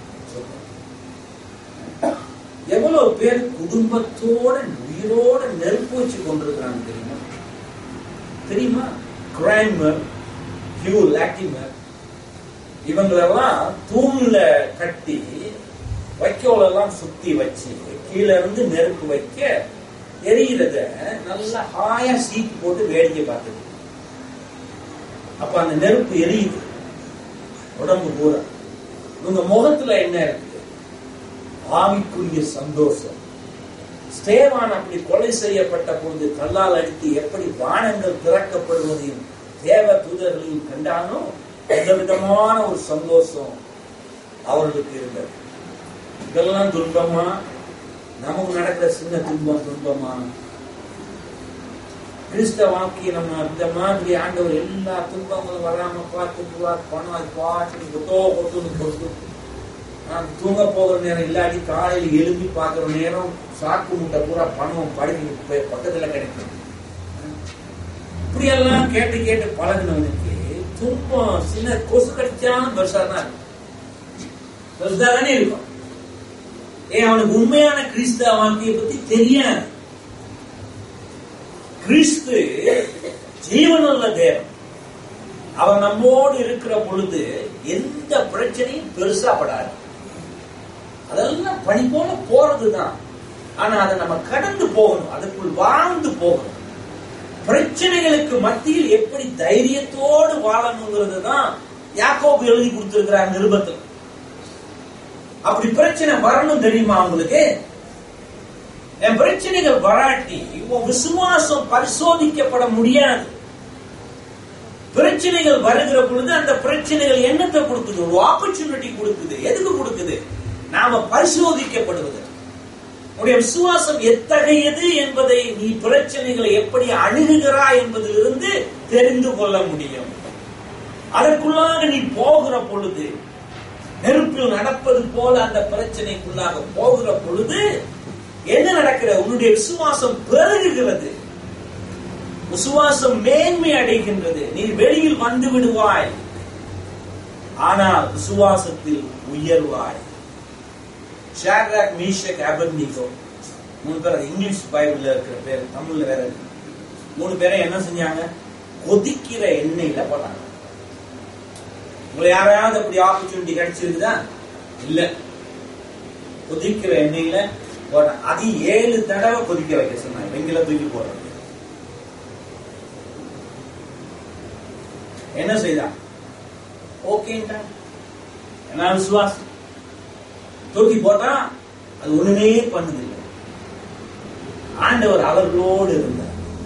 எவ்வளவு பேர் குடும்பத்தோட உயிரோட நெருப்பு வச்சு கொண்டிருக்கிறாங்க தெரியுமா தெரியுமா கிரைமர் ஹியூ லாட்டிமர் இவங்களெல்லாம் தூண்ல கட்டி வைக்கோல் எல்லாம் சுத்தி வச்சு கீழே இருந்து நெருப்பு வைக்க எரியிறத நல்லா ஹாயா சீட் போட்டு வேடிக்கை பார்த்தது அப்ப அந்த நெருப்பு எரியுது உடம்பு பூரா உங்க முகத்துல என்ன இருக்குது ஆவிக்குரிய சந்தோஷம் ஸ்தேவான் அப்படி கொலை செய்யப்பட்ட பொழுது கல்லால் அடித்து எப்படி வானங்கள் திறக்கப்படுவதையும் தேவ தூதர்களையும் கண்டானோ அந்த விதமான ஒரு சந்தோஷம் அவர்களுக்கு இருந்தது இதெல்லாம் துன்பமா நமக்கு நடக்கிற சின்ன துன்பம் துன்பமா கிறிஸ்தவ வாழ்க்கையை நம்ம இந்த மாதிரி ஆண்டவர் எல்லா துன்பங்களும் வராம பார்த்துக்குவார் பணம் அது பாட்டு கொத்தோ கொத்துன்னு கொத்து நான் தூங்க போகிற நேரம் இல்லாட்டி காலையில் எழுப்பி பார்க்குற நேரம் சாக்கு முட்டை பூரா பணம் படுக்கை பக்கத்துல கிடைக்கும் இப்படியெல்லாம் கேட்டு கேட்டு பழகினவனுக்கு துன்பம் சின்ன கொசு கடிச்சாலும் பெருசா தான் இருக்கும் பெருசா தானே இருக்கும் ஏன் அவனுக்கு உண்மையான கிறிஸ்தவ வாழ்க்கையை பத்தி தெரியாது கிறிஸ்து ஜீவனுள்ள தேவன் அவர் நம்மோடு இருக்கிற பொழுது எந்த பிரச்சனையும் பெருசா படாது அதெல்லாம் பனி போல போறதுதான் ஆனா அதை நம்ம கடந்து போகணும் அதுக்குள் வாழ்ந்து போகணும் பிரச்சனைகளுக்கு மத்தியில் எப்படி தைரியத்தோடு வாழணுங்கிறது தான் யாக்கோபு எழுதி கொடுத்திருக்கிறார் நிருபத்தில் அப்படி பிரச்சனை வரணும் தெரியுமா உங்களுக்கு என் பிரச்சனைகள் வராட்டி உன் விசுவாசம் பரிசோதிக்கப்பட முடியாது பிரச்சனைகள் வருகிற பொழுது அந்த பிரச்சனைகள் என்னத்தை கொடுக்குது ஒரு ஆப்பர்ச்சுனிட்டி கொடுக்குது எதுக்கு கொடுக்குது நாம பரிசோதிக்கப்படுவது உடைய விசுவாசம் எத்தகையது என்பதை நீ பிரச்சனைகளை எப்படி அணுகுகிறாய் என்பதிலிருந்து தெரிந்து கொள்ள முடியும் அதற்குள்ளாக நீ போகிற பொழுது நெருப்பில் நடப்பது போல அந்த பிரச்சனைக்குள்ளாக போகிற பொழுது என்ன நடக்கிற உன்னுடைய விசுவாசம் பெருகுகிறது விசுவாசம் மேன்மை அடைகின்றது நீ வெளியில் வந்து விடுவாய் ஆனால் விசுவாசத்தில் உயர்வாய் ஷாட்ராக் மீஷக் அபர்னிகோ மூணு பேர் அது இங்கிலீஷ் பைபிள்ல இருக்கிற பேர் தமிழ்ல வேற இருக்கு மூணு பேரும் என்ன செஞ்சாங்க கொதிக்கிற எண்ணெயில போட்டாங்க உங்களை யாராவது அப்படி ஆப்பர்ச்சுனிட்டி கிடைச்சிருக்குதா இல்ல கொதிக்கிற எண்ணெயில போட்டாங்க அது ஏழு தடவை கொதிக்க வைக்க சொன்னாங்க வெங்கில தூக்கி போடுறது என்ன செய்தான் ஓகேன்ட்டான் என்ன விசுவாசம் தூக்கி போட்டா அது ஒண்ணுமே பண்ணுதில்லை ஆண்டவர் அவர்களோடு இருந்தார்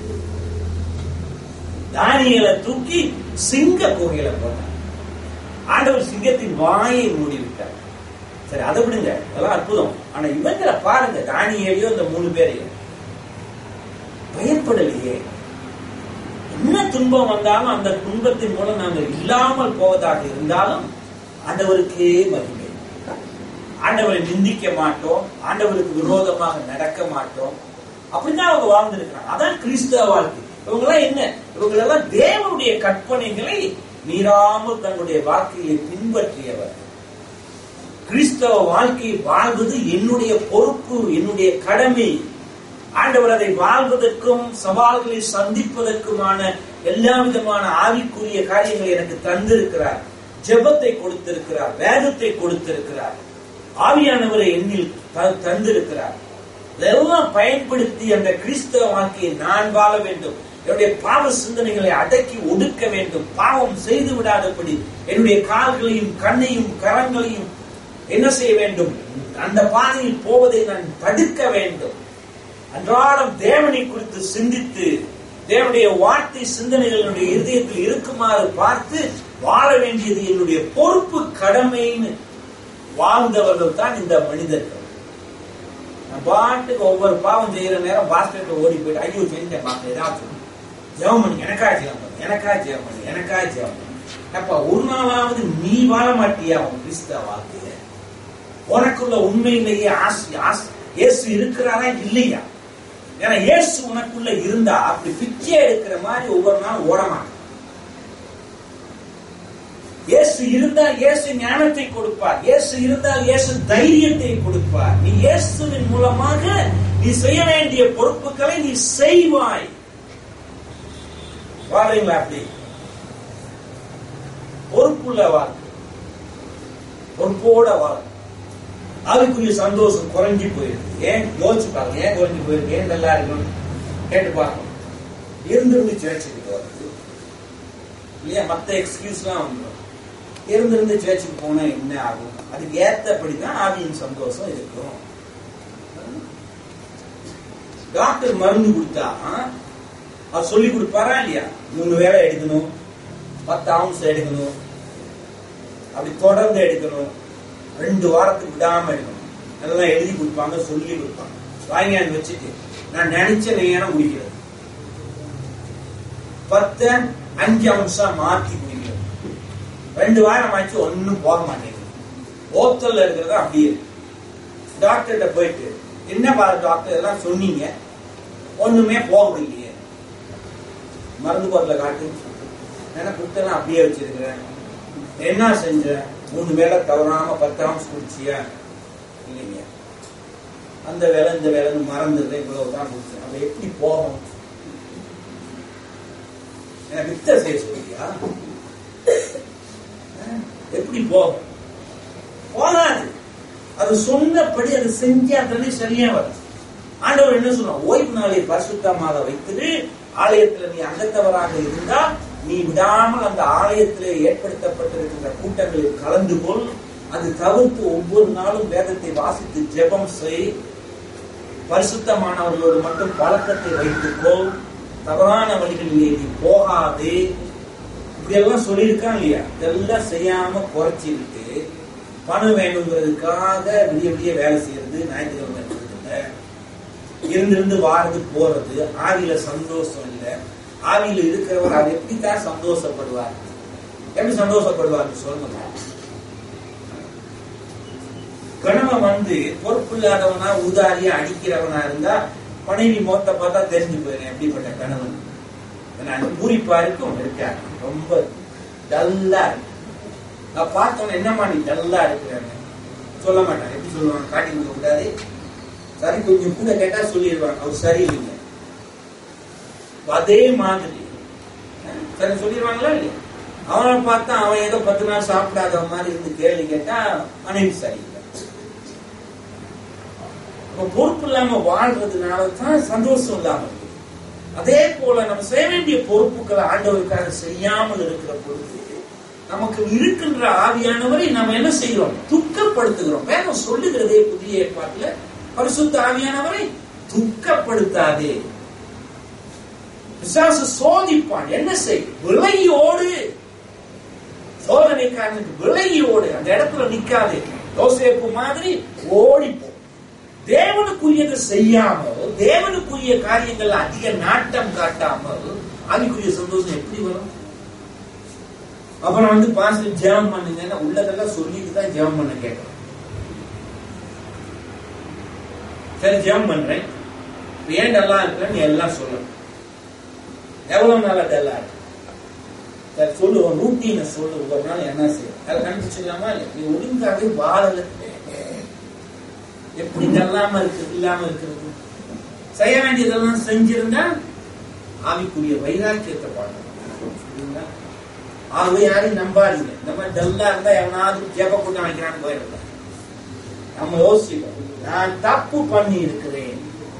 தானியலை தூக்கி சிங்க குகையில போட்டார் ஆண்டவர் சிங்கத்தின் வாயை மூடிவிட்டார் சரி அதை விடுங்க அதெல்லாம் அற்புதம் ஆனா இவங்களை பாருங்க தானியலையோ இந்த மூணு பேரையும் பயப்படலையே என்ன துன்பம் வந்தாலும் அந்த துன்பத்தின் மூலம் நாங்கள் இல்லாமல் போவதாக இருந்தாலும் ஆண்டவருக்கே மகிமை ஆண்டவரை நிந்திக்க மாட்டோம் ஆண்டவருக்கு விரோதமாக நடக்க மாட்டோம் அப்படிதான் அவங்க வாழ்ந்திருக்கிறாங்க அதான் கிறிஸ்தவ வாழ்க்கை இவங்க எல்லாம் என்ன இவங்க எல்லாம் தேவனுடைய கற்பனைகளை மீறாமல் தன்னுடைய வாழ்க்கையை பின்பற்றியவர் கிறிஸ்தவ வாழ்க்கையை வாழ்வது என்னுடைய பொறுப்பு என்னுடைய கடமை ஆண்டவர் அதை வாழ்வதற்கும் சவால்களை சந்திப்பதற்குமான எல்லா விதமான ஆவிக்குரிய காரியங்களை எனக்கு தந்திருக்கிறார் ஜெபத்தை கொடுத்திருக்கிறார் வேதத்தை கொடுத்திருக்கிறார் ஆவியானவரை என்னில் த- தந்திருக்கிறார் இதெல்லாம் பயன்படுத்தி அந்த கிறிஸ்தவ வாழ்க்கையை நான் வாழ வேண்டும் என்னுடைய பாவ சிந்தனைகளை அடக்கி ஒடுக்க வேண்டும் பாவம் செய்து விடாதபடி என்னுடைய கால்களையும் கண்ணையும் கரங்களையும் என்ன செய்ய வேண்டும் அந்த பாதையில் போவதை நான் தடுக்க வேண்டும் அன்றாடம் தேவனை குறித்து சிந்தித்து தேவனுடைய வார்த்தை சிந்தனைகள் என்னுடைய இருதயத்தில் இருக்குமாறு பார்த்து வாழ வேண்டியது என்னுடைய பொறுப்பு கடமைன்னு வாழ்ந்தவர்கள் தான் இந்த மனிதர்கள் நான் பாட்டுக்கு ஒவ்வொரு பாவம் செய்யற நேரம் பாஸ்கெட்ல ஓடி போயிட்டு ஐயோ செஞ்சேன் பாஸ்கெட் ஏதாச்சும் ஜெபம் பண்ணி எனக்கா ஜெபம் பண்ணி எனக்கா ஜெபம் பண்ணி எனக்கா ஜெபம் பண்ணி அப்ப ஒரு நாளாவது நீ வாழ மாட்டியா உன் கிறிஸ்தவ வாழ்க்கைய உனக்குள்ள உண்மையிலேயே ஆசி ஆசி இயேசு இருக்கிறாரா இல்லையா ஏன்னா இயேசு உனக்குள்ள இருந்தா அப்படி பிச்சை எடுக்கிற மாதிரி ஒவ்வொரு நாளும் ஓட மாட்டான் இயேசு இருந்தால் இயேசு ஞானத்தை கொடுப்பார் இயேசு இருந்தால் இயேசு தைரியத்தை கொடுப்பார் நீ இயேசுவின் மூலமாக நீ செய்ய வேண்டிய பொறுப்புகளை நீ செய்வாய் வாழ்றீங்களா அப்படி பொறுப்புள்ள வாழ்க்கை பொறுப்போட வாழ்க்கை அதுக்குரிய சந்தோஷம் குறைஞ்சி போயிருக்கு ஏன் யோசிச்சு பாருங்க ஏன் குறைஞ்சி போயிருக்கு ஏன் நல்லா இருக்கணும் கேட்டு பார்க்கணும் இருந்திருந்து சேர்ச்சுக்கிட்டு வருது இல்லையா மத்த எக்ஸ்கியூஸ்லாம் வந்துடும் இருந்திருந்து சேர்ச்சுக்கு போனா என்ன ஆகும் அதுக்கு ஏத்தபடி தான் ஆவியின் சந்தோஷம் இருக்கும் டாக்டர் மருந்து கொடுத்தா அவர் சொல்லி கொடுப்பாரா இல்லையா மூணு வேளை எடுக்கணும் பத்து அவுன்ஸ் எடுக்கணும் அப்படி தொடர்ந்து எடுக்கணும் ரெண்டு வாரத்துக்கு விடாம எடுக்கணும் அதெல்லாம் எழுதி கொடுப்பாங்க சொல்லி கொடுப்பாங்க வாங்கி வச்சுட்டு நான் நினைச்ச நேரம் குடிக்கிறது பத்து அஞ்சு அவுன்ஸா மாத்தி குடிக்கிறது ரெண்டு வாரம் ஆச்சு ஒன்னும் போக மாட்டேங்குது ஓத்தல்ல இருக்கிறது அப்படியே இருக்கு டாக்டர்கிட்ட போயிட்டு என்ன பாரு டாக்டர் எல்லாம் சொன்னீங்க ஒண்ணுமே போக இல்லையே மருந்து பொருளை காட்டு எனக்கு புத்தெல்லாம் அப்படியே வச்சிருக்கிறேன் என்ன செஞ்ச மூணு வேளை தவறாம பத்து அவுன்ஸ் குடிச்சியா இல்லைங்க அந்த வேலை இந்த வேலை மறந்துடுறேன் இவ்வளவுதான் குடிச்சேன் அப்ப எப்படி போகும் எனக்கு வித்த செய்ய சொல்லியா எப்படி போகும் போகாது அது சொன்னபடி அது செஞ்சா தானே சரியா வரும் ஆண்டவர் என்ன சொல்றான் ஓய்வு நாளை பரிசுத்தமாக வைத்துட்டு ஆலயத்துல நீ அங்கத்தவராக இருந்தா நீ விடாமல் அந்த ஆலயத்திலே ஏற்படுத்தப்பட்டிருக்கின்ற கூட்டங்களில் கலந்து கொள் அது தவிர்த்து ஒவ்வொரு நாளும் வேதத்தை வாசித்து ஜெபம் செய் பரிசுத்தமானவர்களோடு மட்டும் பழக்கத்தை வைத்துக்கோ தவறான வழிகளிலே நீ போகாதே இப்படி எல்லாம் சொல்லியிருக்கான் இல்லையா இதெல்லாம் செய்யாம குறைச்சிருக்கு பணம் வேணுங்கிறதுக்காக விடிய விடிய வேலை செய்யறது ஞாயிற்றுக்கிழமை இருக்கிறதுல இருந்திருந்து வாரது போறது ஆவியில சந்தோஷம் இல்லை ஆவியில இருக்கிறவர் அது எப்படித்தான் சந்தோஷப்படுவார் எப்படி சந்தோஷப்படுவார் சொல்லுங்க கணவன் வந்து பொறுப்பில்லாதவனா உதாரியா அடிக்கிறவனா இருந்தா மனைவி மொத்த பார்த்தா தெரிஞ்சு போயிடும் எப்படிப்பட்ட கணவன் அந்த பூரிப்பா இருக்கும் இருக்காது ரொம்ப டல்லா இருக்கு நான் பார்த்தோம் என்னம்மா நீ டல்லா இருக்கிறாங்க சொல்ல மாட்டான் எப்படி சொல்லுவாங்க காட்டி கொடுக்க கூடாது சரி கொஞ்சம் கூட கேட்டா சொல்லிடுவாங்க அவர் சரியில்லைங்க அதே மாதிரி சரி சொல்லிடுவாங்களா இல்லையா அவனை பார்த்தா அவன் ஏதோ பத்து நாள் சாப்பிடாத மாதிரி இருந்து கேள்வி கேட்டா மனைவி சரியில்லை பொறுப்பு இல்லாம வாழ்றதுனால தான் சந்தோஷம் இல்லாம இருக்கு அதே போல நம்ம செய்ய வேண்டிய பொறுப்புகளை ஆண்டவருக்காக செய்யாமல் இருக்கிற பொழுது நமக்கு இருக்கின்ற ஆவியானவரை நம்ம என்ன செய்கிறோம் துக்கப்படுத்துகிறோம் வேணும் சொல்லுகிறதே புதிய ஏற்பாட்டுல பரிசுத்த ஆவியானவரை துக்கப்படுத்தாதே பிசாசு சோதிப்பான் என்ன செய் விலகியோடு சோதனைக்காரனுக்கு விலகியோடு அந்த இடத்துல நிக்காதே யோசேப்பு மாதிரி ஓடிப்போ தேவனுக்குரியதை செய்யாமல் தேவனுக்குரிய காரியங்கள் அதிக நாட்டம் காட்டாமல் அதுக்குரிய சந்தோஷம் எப்படி வரும் அப்புறம் வந்து பாஸ்டர் ஜெபம் பண்ணுங்க உள்ளதெல்லாம் சொல்லிட்டு தான் ஜெபம் பண்ண கேட்கணும் சரி ஜெபம் பண்றேன் ஏன் நல்லா இருக்கிறேன்னு எல்லாம் சொல்லணும் எவ்வளவு நாளா டல்லா இருக்கு சரி சொல்லு உன் ரூட்டீனை சொல்லு ஒரு நாள் என்ன செய்யும் அதை கண்டுபிடிச்சிடலாமா இல்லை நீ ஒழுங்காவே வாழல எப்படி நல்லாம இருக்கு இல்லாம இருக்கிறது செய்ய வேண்டியதெல்லாம் செஞ்சிருந்தா ஆவிக்குரிய வைராக்கியத்தை பாடணும் ஆகவே யாரையும் நம்பாதீங்க இந்த மாதிரி டல்லா இருந்தா எவனாவது ஜெப கூட்டம் வைக்கிறான்னு போயிடலாம் நம்ம யோசிக்கணும் நான் தப்பு பண்ணி இருக்கிறேன்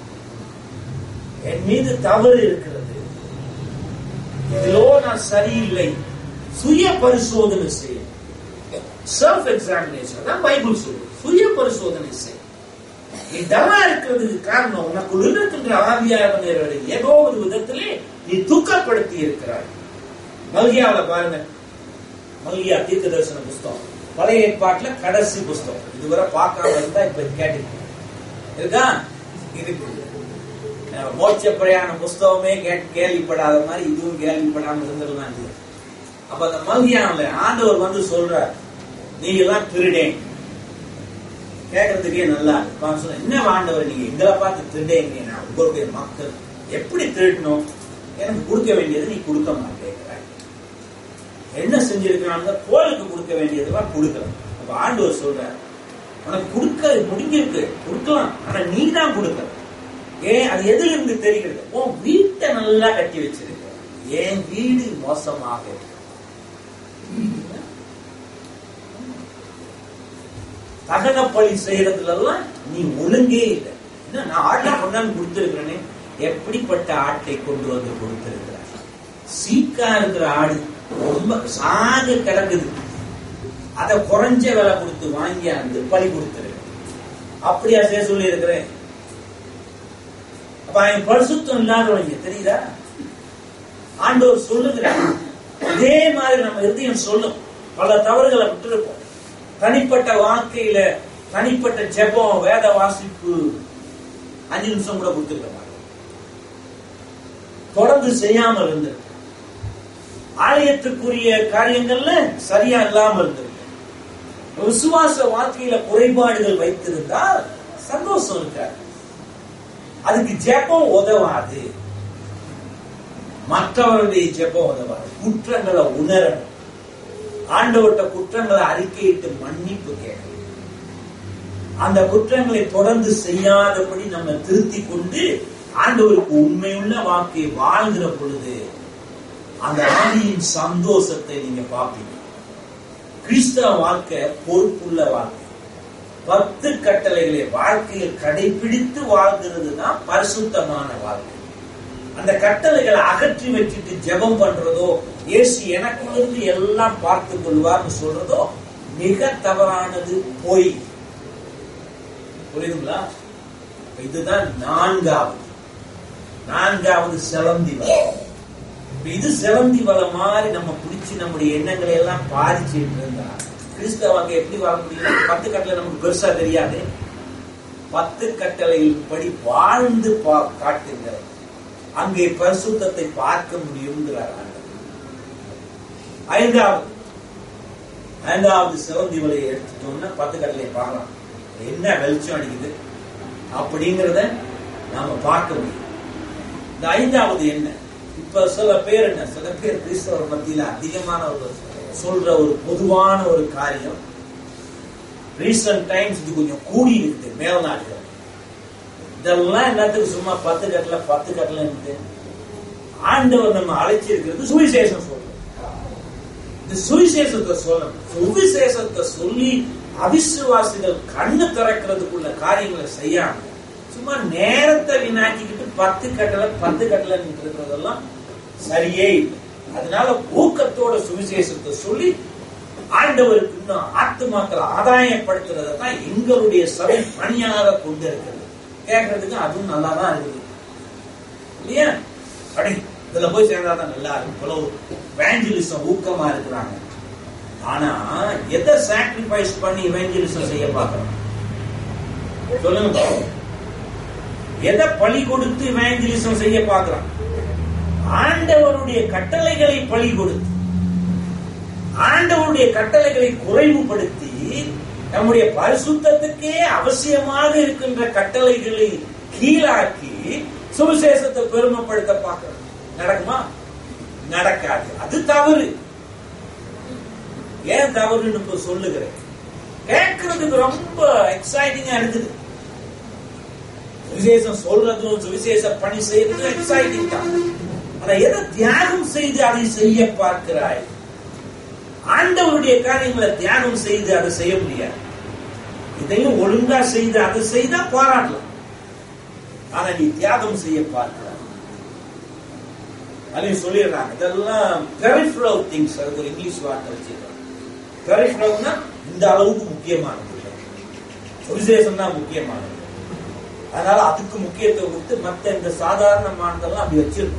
என் மீது தவறு இருக்கிறது இதிலோ நான் சரியில்லை சுய பரிசோதனை செய்ய செல்ஃப் எக்ஸாமினேஷன் தான் பைபிள் சொல்லு சுய பரிசோதனை செய் நீ டல்லா இருக்கிறதுக்கு காரணம் உனக்குள் இருக்கின்ற ஆவியானவரை ஏதோ ஒரு விதத்திலே நீ துக்கப்படுத்தி இருக்கிறாய் மல்கியாவில பாருங்க மல்கியா தீர்க்க தரிசன புஸ்தகம் பழைய ஏற்பாட்டுல கடைசி புஸ்தகம் இதுவரை பார்க்காம இருந்தா இப்ப கேட்டு இருக்கா இருக்கு மோட்ச பிரயாண புஸ்தகமே கேள்விப்படாத மாதிரி இதுவும் கேள்விப்படாம இருந்திருந்தான் அப்ப அந்த மல்கியாவில ஆண்டவர் வந்து சொல்றார் நீ எல்லாம் திருடேன் கேட்கறதுக்கே நல்லா இருக்கு என்ன ஆண்டவர் நீங்க எங்களை பார்த்து திருடேங்க நான் உங்களுடைய மக்கள் எப்படி திருடணும் எனக்கு கொடுக்க வேண்டியது நீ கொடுக்க மாட்டேங்கிற என்ன செஞ்சிருக்கிறாங்க கோளுக்கு கொடுக்க வேண்டியதெல்லாம் கொடுக்கலாம் அப்ப ஆண்டவர் சொல்ற உனக்கு கொடுக்க முடிஞ்சிருக்கு கொடுக்கலாம் ஆனா நீ தான் கொடுக்க ஏன் அது எதுல இருந்து தெரிகிறது உன் வீட்டை நல்லா கட்டி வச்சிருக்க ஏன் வீடு மோசமாக இருக்கு தகன பழி செய்யறதுல எல்லாம் நீ ஒழுங்கே இல்லை நான் ஆட்டை கொண்டாந்து கொடுத்திருக்கிறேனே எப்படிப்பட்ட ஆட்டை கொண்டு வந்து கொடுத்திருக்கிறார் சீக்கா இருக்கிற ஆடு ரொம்ப சாக கிடக்குது அத குறைஞ்ச விலை கொடுத்து வாங்கி அந்த பழி கொடுத்துரு அப்படியா செய்ய சொல்லி இருக்கிறேன் அப்ப அப்ப அவன் பரிசுத்தம் இல்லாதவங்க தெரியுதா ஆண்டவர் சொல்லுகிறார் இதே மாதிரி நம்ம இருதயம் சொல்லும் பல தவறுகளை விட்டுருப்போம் தனிப்பட்ட வாழ்க்கையில தனிப்பட்ட ஜெபம் வேத வாசிப்பு அஞ்சு நிமிஷம் கூட கொடுத்துருக்க மாட்டோம் தொடர்ந்து செய்யாமல் இருந்திருக்க ஆலயத்துக்குரிய காரியங்கள்ல சரியா இல்லாம இருந்திருக்க விசுவாச வாழ்க்கையில குறைபாடுகள் வைத்திருந்தால் சந்தோஷம் இருக்காது அதுக்கு ஜெபம் உதவாது மற்றவருடைய ஜெபம் உதவாது குற்றங்களை உணரணும் ஆண்டவர்கிட்ட குற்றங்களை அறிக்கையிட்டு மன்னிப்பு கேட்கணும் அந்த குற்றங்களை தொடர்ந்து செய்யாதபடி நம்ம திருத்தி கொண்டு ஆண்டவருக்கு உண்மையுள்ள வாழ்க்கை வாழ்கிற பொழுது அந்த ஆவியின் சந்தோஷத்தை நீங்க பார்ப்பீங்க கிறிஸ்தவ வாழ்க்கை பொறுப்புள்ள வாழ்க்கை பத்து கட்டளைகளை வாழ்க்கையில் கடைபிடித்து வாழ்கிறது தான் பரிசுத்தமான வாழ்க்கை அந்த கட்டளைகளை அகற்றி வச்சுட்டு ஜெபம் பண்றதோ இயேசு எனக்குள்ளிருந்து எல்லாம் பார்த்து கொள்வார்னு சொல்றதோ மிக தவறானது பொய் புரியுதுங்களா இப்ப இதுதான் நான்காவது நான்காவது செலந்தி வலம் இப்ப இது செலந்தி வலம் மாதிரி நம்ம பிடிச்சு நம்முடைய எண்ணங்களை எல்லாம் பாதிச்சுட்டு இருந்தா கிறிஸ்தவங்க எப்படி வாழ முடியும் பத்து கட்டளை நமக்கு பெருசா தெரியாது பத்து கட்டளையில் படி வாழ்ந்து பா- காட்டுங்க அங்கே பரிசுத்தத்தை பார்க்க முடியுங்கிறார் ஆண்டவர். ஐந்தாவது ஐந்தாவது சிவந்தி வலையை எடுத்துட்டோம்னா பத்து கட்டளை பார்க்கலாம் என்ன வெளிச்சம் அடிக்குது அப்படிங்கிறத நாம பார்க்க முடியும் இந்த ஐந்தாவது என்ன இப்ப சில பேர் என்ன சில பேர் கிறிஸ்தவர் மத்தியில அதிகமான ஒரு சொல்ற ஒரு பொதுவான ஒரு காரியம் ரீசன்ட் டைம்ஸ் இது கொஞ்சம் கூடி இருக்குது மேல்நாடுகள் இதெல்லாம் என்னத்துக்கு சும்மா பத்து கட்டல பத்து கட்டல இருக்கு ஆண்டவர் நம்ம அழைச்சிருக்கிறது சுவிசேஷம் சொல்றோம் இந்த சுவிசேஷத்தை சொல்லணும் சுவிசேஷத்தை சொல்லி அவிசுவாசிகள் கண்ணு திறக்கிறதுக்குள்ள காரியங்களை செய்யாம சும்மா நேரத்தை வீணாக்கிக்கிட்டு பத்து கட்டளை பத்து கட்டளை இருக்கிறதெல்லாம் சரியே இல்லை அதனால ஊக்கத்தோட சுவிசேஷத்தை சொல்லி ஆண்டவருக்கு இன்னும் ஆத்துமாக்களை ஆதாயப்படுத்துறதை தான் எங்களுடைய சபை பணியாக கொண்டிருக்கிறது கேட்கறதுக்கு அதுவும் நல்லா தான் இருக்குது இல்லையா அடி இதுல போய் சேர்ந்தாதான் நல்லா இருக்கும் இவ்வளவு வேஞ்சலிசம் ஊக்கமா இருக்கிறாங்க ஆனா எதை சாக்ரிஃபைஸ் பண்ணி இவேஞ்சலிசம் செய்ய பார்க்கறோம் சொல்லுங்க பாப்போம். எதை பலி கொடுத்து இவேஞ்சலிசம் செய்ய பார்க்கறான் ஆண்டவருடைய கட்டளைகளை பலி கொடுத்து ஆண்டவருடைய கட்டளைகளை குறைவுபடுத்தி நம்முடைய பரிசுத்தத்துக்கே அவசியமாக இருக்கின்ற கட்டளைகளை கீழாக்கி சுவிசேஷத்தை பெருமைப்படுத்த பார்க்கிறோம் நடக்குமா நடக்காது அது தவறு ஏன் தவறுன்னு இப்ப சொல்லுகிறேன் கேட்கறதுக்கு ரொம்ப எக்ஸைட்டிங்கா இருக்குது சுவிசேஷம் சொல்றதும் சுவிசேஷ பணி செய்யறதும் எக்ஸைட்டிங் தான் ஆனா எதை தியாகம் செய்து அதை செய்ய பார்க்கிறாய் ஆண்டவருடைய காரியங்களை தியாகம் செய்து அதை செய்ய முடியாது இதையும் ஒழுங்கா செய்து அதை செய்தா பாராட்டலாம் ஆனா நீ தியாகம் செய்ய பார்க்கிறாய் அதையும் சொல்லிடுறாங்க இதெல்லாம் பெரிஃபரல் திங்ஸ் அதுக்கு ஒரு இங்கிலீஷ் வார்த்தை வச்சிருக்காங்க பெரிஃபரல்னா இந்த அளவுக்கு முக்கியமானது இல்லை. சுவிசேஷம் தான் முக்கியமானது அதனால அதுக்கு முக்கியத்துவம் கொடுத்து மத்த இந்த சாதாரணமானதெல்லாம் அப்படி வச்சிருக்கோம்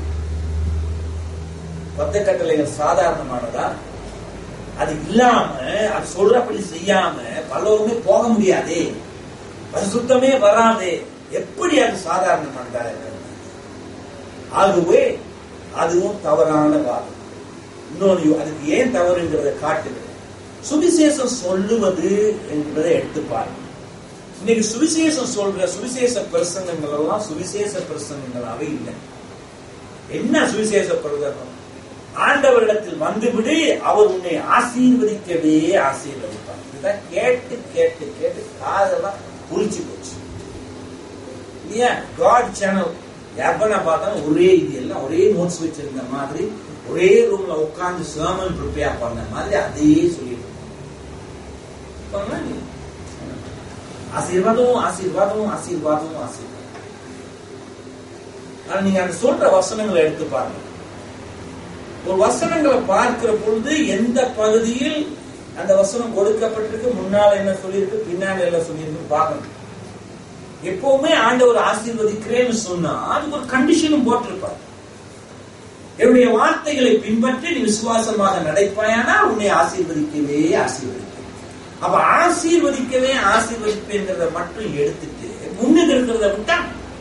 பத்த கட்டளைகள் சாதாரணமானதா அது இல்லாம அது சொல்றபடி செய்யாம பல்லவமே போக முடியாதே பரிசுத்தமே வராதே எப்படி அது சாதாரணமானதா இருக்கிறது ஆகவே அதுவும் தவறான வாதம் இன்னொன்று அதுக்கு ஏன் தவறுங்கிறத காட்டுது சுவிசேஷம் சொல்லுவது என்பதை எடுத்து பாருங்க இன்னைக்கு சுவிசேஷம் சொல்ற சுவிசேஷ பிரசங்கங்கள் எல்லாம் சுவிசேஷ பிரசங்கங்களாவே இல்லை என்ன சுவிசேஷ பிரசங்கம் ஆண்டவரிடத்தில் வந்துவிடு அவர் உன்னை ஆசீர்வதிக்கவே ஆசீர்வதிப்பார் இதுதான் கேட்டு கேட்டு கேட்டு காதெல்லாம் புரிச்சு போச்சு இல்லையா காட் சேனல் எப்ப பார்த்தாலும் ஒரே இது எல்லாம் ஒரே நோட்ஸ் வச்சிருந்த மாதிரி ஒரே ரூம்ல உட்கார்ந்து sermon ப்ரிப்பேர் பண்ண மாதிரி அதையே சொல்லிட்டு இருப்பாங்க. ஆசீர்வாதம் ஆசீர்வாதம் ஆசீர்வாதம் ஆசீர்வாதம் ஆனா நீங்க அந்த சொல்ற வசனங்களை எடுத்து பாருங்க ஒரு வசனங்களை பார்க்கிற பொழுது எந்த பகுதியில் அந்த வசனம் கொடுக்கப்பட்டிருக்கு முன்னால என்ன சொல்லியிருக்கு பின்னால என்ன சொல்லியிருக்கு பார்க்கணும் எப்பவுமே ஆண்டவர் ஆசீர்வதிக்கிறேன்னு சொன்னா அதுக்கு ஒரு கண்டிஷனும் போட்டிருப்பார் என்னுடைய வார்த்தைகளை பின்பற்றி நீ விசுவாசமாக நடப்பாயானால் உன்னை ஆசீர்வதிக்கவே ஆசீர்வதிப்பேன் அப்ப ஆசீர்வதிக்கவே ஆசீர்வதிப்பேங்கிறத மட்டும் எடுத்துட்டு முன்னுக்கு இருக்கிறத விட்டா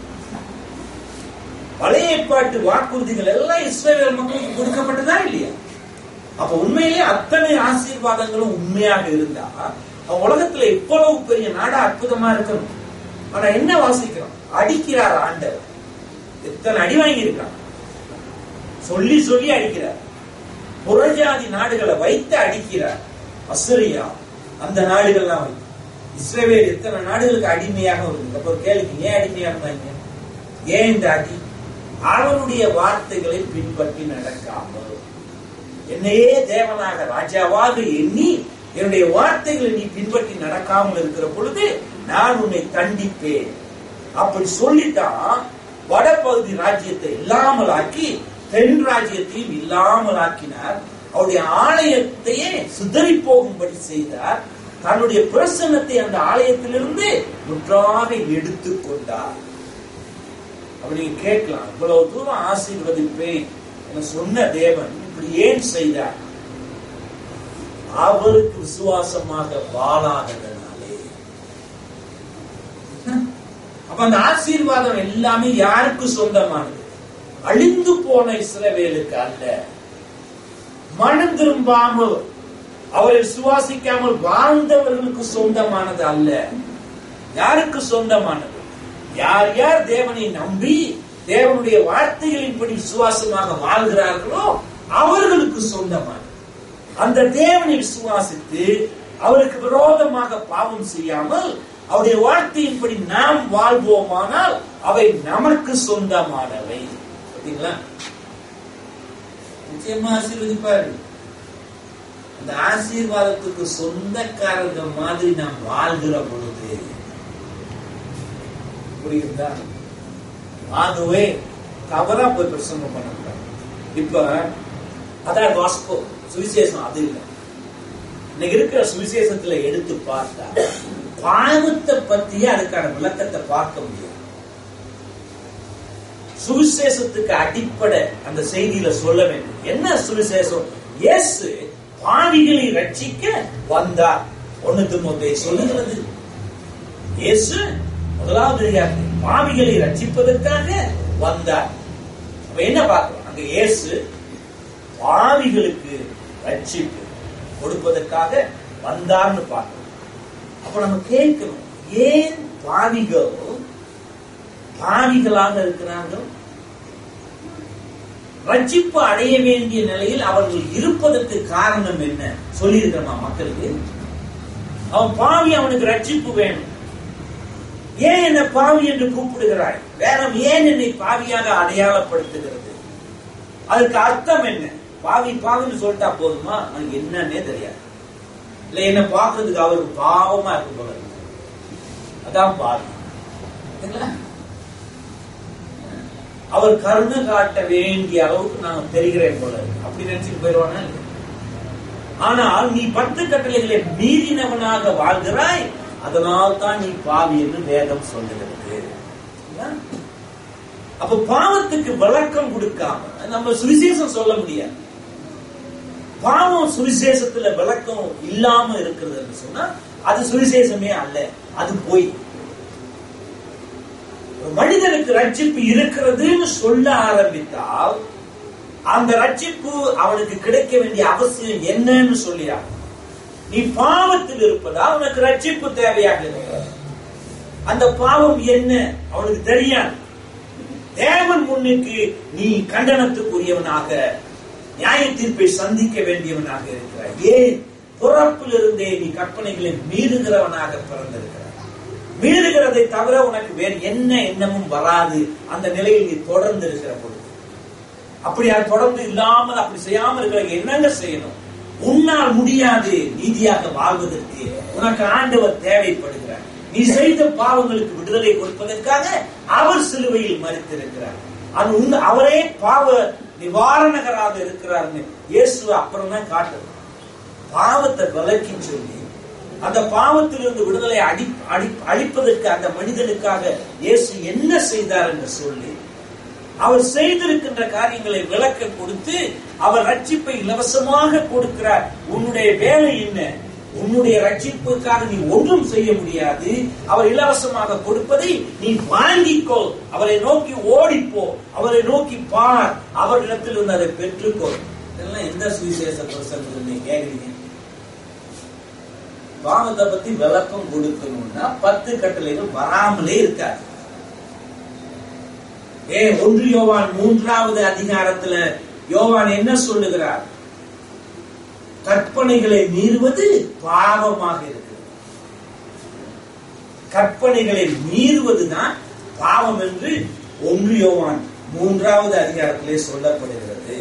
பழைய ஏற்பாட்டு வாக்குறுதிகள் எல்லாம் இஸ்ரேல் மக்களுக்கு கொடுக்கப்பட்டதா இல்லையா அப்ப உண்மையிலே அத்தனை ஆசீர்வாதங்களும் உண்மையாக இருந்தா அவன் உலகத்துல எவ்வளவு பெரிய நாடா அற்புதமா இருக்கணும் ஆனா என்ன வாசிக்கிறோம் அடிக்கிறார் ஆண்டவர் எத்தனை அடி வாங்கி இருக்கான் சொல்லி சொல்லி அடிக்கிறார் புறஜாதி நாடுகளை வைத்து அடிக்கிறார் அசுரியா அந்த நாடுகள்லாம் வைத்து இஸ்ரேவேல் எத்தனை நாடுகளுக்கு அடிமையாக வருது அப்ப ஒரு கேள்வி ஏன் அடிமையாக இருந்தாங்க ஏன் இந்த அடி அவனுடைய வார்த்தைகளை பின்பற்றி நடக்காமல் என்னையே தேவனாக ராஜாவாக எண்ணி என்னுடைய வார்த்தைகளை நீ பின்பற்றி நடக்காமல் இருக்கிற பொழுது நான் உன்னை தண்டிப்பேன் அப்படி சொல்லித்தான் வடபகுதி ராஜ்யத்தை இல்லாமல் ஆக்கி தென் ராஜ்யத்தையும் இல்லாமல் ஆக்கினார் அவருடைய ஆலயத்தையே சிதறி போகும்படி செய்தார் தன்னுடைய பிரசன்னத்தை அந்த ஆலயத்திலிருந்து முற்றாக எடுத்துக் கொண்டார் அப்ப நீங்க கேட்கலாம் இவ்வளவு தூரம் ஆசீர்வதிப்பேன் என சொன்ன தேவன் இப்படி ஏன் செய்தார் அவருக்கு விசுவாசமாக வாழாததனாலே அப்ப அந்த ஆசீர்வாதம் எல்லாமே யாருக்கு சொந்தமானது அழிந்து போன இஸ்ரவேலுக்கு அல்ல மனம் திரும்பாமல் அவரை சுவாசிக்காமல் வாழ்ந்தவர்களுக்கு சொந்தமானது அல்ல யாருக்கு சொந்தமானது யார் யார் தேவனை நம்பி தேவனுடைய வார்த்தைகளின்படி விசுவாசமாக வாழ்கிறார்களோ அவர்களுக்கு சொந்தமானது அந்த தேவனை விசுவாசித்து அவருக்கு விரோதமாக பாவம் செய்யாமல் அவருடைய வார்த்தையின்படி நாம் வாழ்வோமானால் அவை நமக்கு சொந்தமானவை பார்த்தீங்களா நிச்சயமா ஆசீர்வதிப்பாரு அந்த ஆசீர்வாதத்துக்கு சொந்தக்காரர்கள் மாதிரி நாம் வாழ்கிற பொழுது புரியுதா ஆகவே தவறா போய் பிரசங்கம் பண்ணக்கூடாது இப்ப அதான் வாஸ்கோ சுவிசேஷம் அது இல்லை இன்னைக்கு இருக்கிற சுவிசேஷத்துல எடுத்து பார்த்தா பாவத்தை பத்தியே அதுக்கான விளக்கத்தை பார்க்க முடியாது சுவிசேஷத்துக்கு அடிப்படை அந்த செய்தியில சொல்ல வேண்டும் என்ன சுவிசேஷம் இயேசு பாவிகளை ரட்சிக்க வந்தார் ஒண்ணு திருமத்தை சொல்லுகிறது இயேசு முதலாவது அதிகாரத்தில் பாவிகளை ரட்சிப்பதற்காக வந்தார் அப்ப என்ன பார்க்கிறோம் அங்க இயேசு பாவிகளுக்கு ரட்சிப்பு கொடுப்பதற்காக வந்தார்னு பார்க்கிறோம் அப்ப நம்ம கேட்கணும் ஏன் பாவிகள் பாவிகளாக இருக்கிறார்கள் ரட்சிப்பு அடைய வேண்டிய நிலையில் அவர்கள் இருப்பதற்கு காரணம் என்ன சொல்லியிருக்கிறோமா மக்களுக்கு அவன் பாவி அவனுக்கு ரட்சிப்பு வேணும் ஏன் என்னை பாவி என்று கூப்பிடுகிறாய் வேறம் ஏன் என்னை பாவியாக அடையாளப்படுத்துகிறது அதுக்கு அர்த்தம் என்ன பாவி பாவின்னு சொல்லிட்டா போதுமா அது என்னன்னே தெரியாது இல்ல என்ன பார்க்கறதுக்கு அவருக்கு பாவமா இருக்கும் போல இருக்கு. அதான் பாவி சரிங்களா? அவர் கருணை காட்ட வேண்டிய அளவுக்கு நான் தெரிகிறேன் போல இருக்கு. அப்படி நினைச்சுட்டு போயிடுவானா இல்லையா? ஆனால் நீ பத்து கட்டளைகளை மீறினவனாக வாழ்கிறாய் அதனால் தான் நீ பாவி என்று வேதம் சொல்லுகிறது சரிங்களா? அப்ப பாவத்துக்கு விளக்கம் கொடுக்காம நம்ம சுவிசேஷம் சொல்ல முடியாது பாவம் சுவிசேஷத்துல விளக்கம் இல்லாம இருக்கிறதுன்னு சொன்னா அது சுவிசேஷமே அல்ல அது போய் ஒரு மனிதனுக்கு ரட்சிப்பு இருக்கிறதுன்னு சொல்ல ஆரம்பித்தால் அந்த ரட்சிப்பு அவனுக்கு கிடைக்க வேண்டிய அவசியம் என்னன்னு சொல்லியா நீ பாவத்தில் இருப்பதால் உனக்கு ரட்சிப்பு தேவையாக இருக்கிறது அந்த பாவம் என்ன அவனுக்கு தெரியாது தேவன் முன்னுக்கு நீ கண்டனத்துக்குரியவனாக நியாய தீர்ப்பை சந்திக்க வேண்டியவனாக இருக்கிறாய் ஏன் பிறப்பிலிருந்தே நீ கற்பனைகளை மீறுகிறவனாக பிறந்திருக்கிறாய் மீறுகிறதை தவிர உனக்கு வேறு என்ன எண்ணமும் வராது அந்த நிலையில் நீ தொடர்ந்து இருக்கிற பொழுது அப்படி அது தொடர்ந்து இல்லாமல் அப்படி செய்யாமல் இருக்கிற என்னங்க செய்யணும் உன்னால் முடியாது நீதியாக வாழ்வதற்கு உனக்கு ஆண்டவர் தேவைப்படுகிறார் நீ செய்த பாவங்களுக்கு விடுதலை கொடுப்பதற்காக அவர் சிலுவையில் மறித்திருக்கிறார் அது உங்க அவரே பாவ நிவாரணகராக இருக்கிறார்னு இயேசு அப்புறம் தான் காட்டுறது பாவத்தை விலக்கி சொல்லி அந்த பாவத்திலிருந்து விடுதலை அடி அடி அளிப்பதற்கு அந்த மனிதனுக்காக இயேசு என்ன செய்தார் என்று சொல்லி அவர் செய்திருக்கின்ற காரியங்களை விளக்க கொடுத்து அவர் ரட்சிப்பை இலவசமாக கொடுக்கிறார் உன்னுடைய வேலை என்ன உன்னுடைய ரட்சிப்புக்காக நீ ஒன்றும் செய்ய முடியாது அவர் இலவசமாக கொடுப்பதை நீ வாங்கிக்கோ அவரை நோக்கி ஓடிப்போ அவரை நோக்கி பார் அவரிடத்தில் இருந்து அதை பெற்றுக்கோ இதெல்லாம் எந்த சுவிசேஷ பிரசங்கத்தில் நீங்க கேக்குறீங்க பாவத்தை பத்தி விளக்கம் கொடுக்கணும்னா பத்து கட்டளைகள் வராமலே இருக்காது ஏ ஒன்று யோவான் மூன்றாவது அதிகாரத்துல யோவான் என்ன சொல்லுகிறார் கற்பனைகளை மீறுவது பாவமாக இருக்கிறது கற்பனைகளை மீறுவதுதான் பாவம் என்று ஒன்று யோவான் மூன்றாவது அதிகாரத்திலே சொல்லப்படுகிறது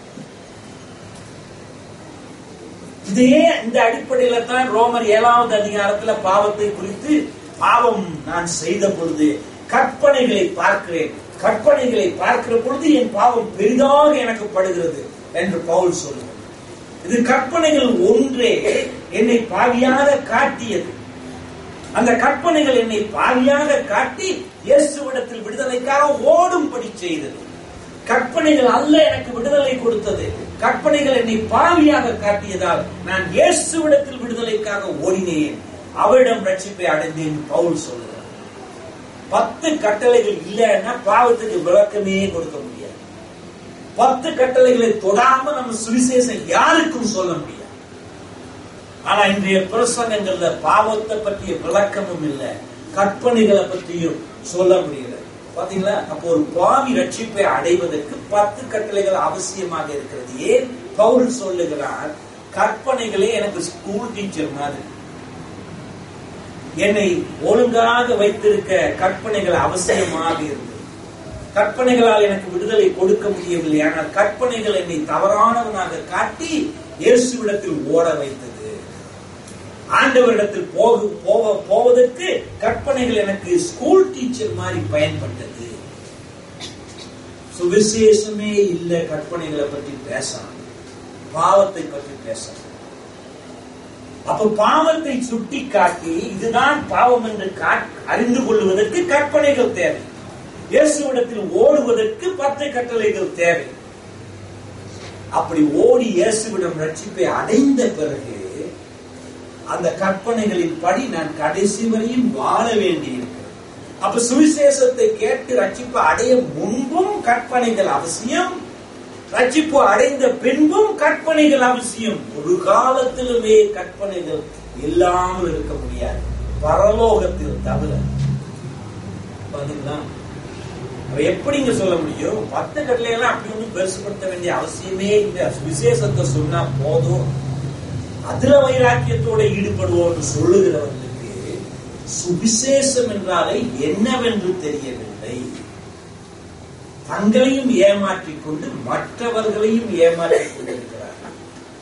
இதே இந்த அடிப்படையில தான் ரோமர் ஏழாவது அதிகாரத்துல பாவத்தை குறித்து பாவம் நான் செய்த பொழுது கற்பனைகளை பார்க்கிறேன் கற்பனைகளை பார்க்கிற பொழுது என் பாவம் பெரிதாக எனக்கு படுகிறது என்று பவுல் சொல்லுவார் இது கற்பனைகள் ஒன்றே என்னை பாவியாக காட்டியது அந்த கற்பனைகள் என்னை பாவியாக காட்டி இயேசுவிடத்தில் விடுதலைக்காக ஓடும்படி செய்தது கற்பனைகள் அல்ல எனக்கு விடுதலை கொடுத்தது கற்பனைகள் என்னை பாவியாக காட்டியதால் நான் இயேசுவிடத்தில் விடுதலைக்காக ஓடினேன் அவரிடம் ரட்சிப்பை அடைந்தேன் பவுல் சொல்லுகிறார் பத்து கட்டளைகள் இல்லைன்னா பாவத்துக்கு விளக்கமே கொடுக்க முடியாது பத்து கட்டளைகளை தொடாம நம்ம சுவிசேஷம் யாருக்கும் சொல்ல முடியாது ஆனா இன்றைய பிரசங்கங்கள்ல பாவத்தை பற்றிய விளக்கமும் இல்லை கற்பனைகளை பற்றியும் சொல்ல முடியல பாத்தீங்களா அப்போ ஒரு பாவி ரட்சிப்பை அடைவதற்கு பத்து கட்டளைகள் அவசியமாக இருக்கிறது ஏன் பவுல் சொல்லுகிறார் கற்பனைகளே எனக்கு ஸ்கூல் டீச்சர் மாதிரி என்னை ஒழுங்காக வைத்திருக்க கற்பனைகள் அவசியமாக இருந்தது கற்பனைகளால் எனக்கு விடுதலை கொடுக்க முடியவில்லை ஆனால் கற்பனைகள் என்னை தவறானவனாக காட்டி இயேசுவிடத்தில் ஓட வைத்தது ஆண்டவரிடத்தில் போக போக போவதற்கு கற்பனைகள் எனக்கு ஸ்கூல் டீச்சர் மாதிரி பயன்பட்டது சுவிசேஷமே இல்ல கற்பனைகளை பற்றி பேசலாம் பாவத்தை பற்றி பேசலாம் அப்ப பாவத்தை சுட்டி காட்டி இதுதான் பாவம் என்று அறிந்து கொள்வதற்கு கற்பனைகள் தேவை இயேசுவிடத்தில் ஓடுவதற்கு பத்து கட்டளைகள் தேவை அப்படி ஓடி இயேசுவிடம் ரட்சிப்பை அடைந்த பிறகு அந்த கற்பனைகளின் படி நான் கடைசி வரையும் வாழ வேண்டியிருக்கிறது அப்ப சுவிசேஷத்தை கேட்டு ரட்சிப்பு அடைய முன்பும் கற்பனைகள் அவசியம் ரட்சிப்பு அடைந்த பின்பும் கற்பனைகள் அவசியம் ஒரு காலத்திலுமே கற்பனைகள் இல்லாமல் இருக்க முடியாது பரலோகத்தில் தவிர பாத்தீங்களா எப்படிங்க சொல்ல முடியும் பத்து கட்டளையெல்லாம் அப்படி ஒன்றும் பெருசுப்படுத்த வேண்டிய அவசியமே இல்லை விசேஷத்தை சொன்னா போதும் அதுல வைராக்கியத்தோட ஈடுபடுவோம் சொல்லுகிறவர்களுக்கு சுவிசேஷம் என்றாலே என்னவென்று தெரியவில்லை தங்களையும் ஏமாற்றிக் கொண்டு மற்றவர்களையும் ஏமாற்றிக் கொண்டிருக்கிறார்கள்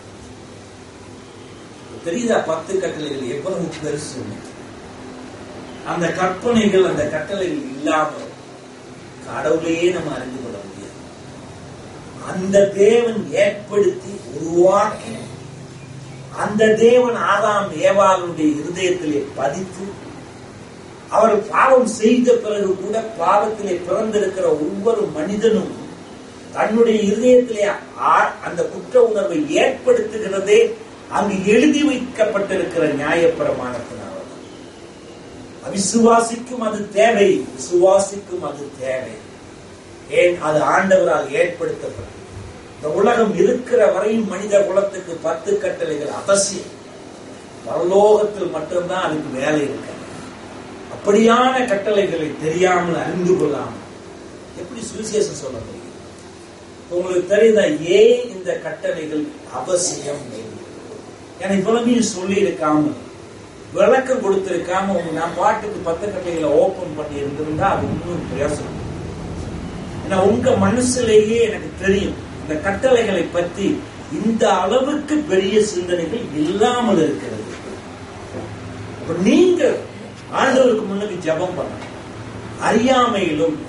தெரியுதா பத்து கட்டளைகள் எவ்வளவு பெருசு அந்த கற்பனைகள் அந்த கட்டளைகள் இல்லாமல் கடவுளையே நம்ம அறிந்து கொள்ள முடியாது அந்த தேவன் ஏற்படுத்தி உருவாக்கி அந்த தேவன் ஆதாம் ஏவாளுடைய இருதயத்திலே பதித்து அவர் பாவம் செய்த பிறகு கூட பாவத்திலே பிறந்திருக்கிற ஒவ்வொரு மனிதனும் தன்னுடைய இருதயத்திலே அந்த குற்ற உணர்வை ஏற்படுத்துகிறதே அங்கு எழுதி வைக்கப்பட்டிருக்கிற நியாயப்பிரமாணத்தினால் அவிசுவாசிக்கும் அது தேவை விசுவாசிக்கும் அது தேவை ஏன் அது ஆண்டவரால் ஏற்படுத்தப்பட்டது இந்த உலகம் இருக்கிற வரையும் மனித குலத்துக்கு பத்து கட்டளைகள் அவசியம் பரலோகத்தில் மட்டும்தான் அதுக்கு வேலை இருக்கு அப்படியான கட்டளைகளை தெரியாமல் அறிந்து கொள்ளாமல் எப்படி சுவிசேஷம் சொல்ல முடியும் உங்களுக்கு தெரியுதா ஏன் இந்த கட்டளைகள் அவசியம் ஏன்னா இவ்வளவையும் சொல்லி இருக்காம விளக்கம் கொடுத்திருக்காம உங்க நான் பாட்டுக்கு பத்து கட்டளைகளை ஓபன் பண்ணி இருந்திருந்தா அது இன்னும் பிரயோசனம் ஏன்னா உங்க மனசுலேயே எனக்கு தெரியும் இந்த கட்டளைகளை பற்றி இந்த அளவுக்கு பெரிய சிந்தனைகள் இல்லாமல் இருக்கிறது நீங்க ஆண்டவருக்கு முன்னுக்கு ஜபம் பண்ண அறியாமையிலும்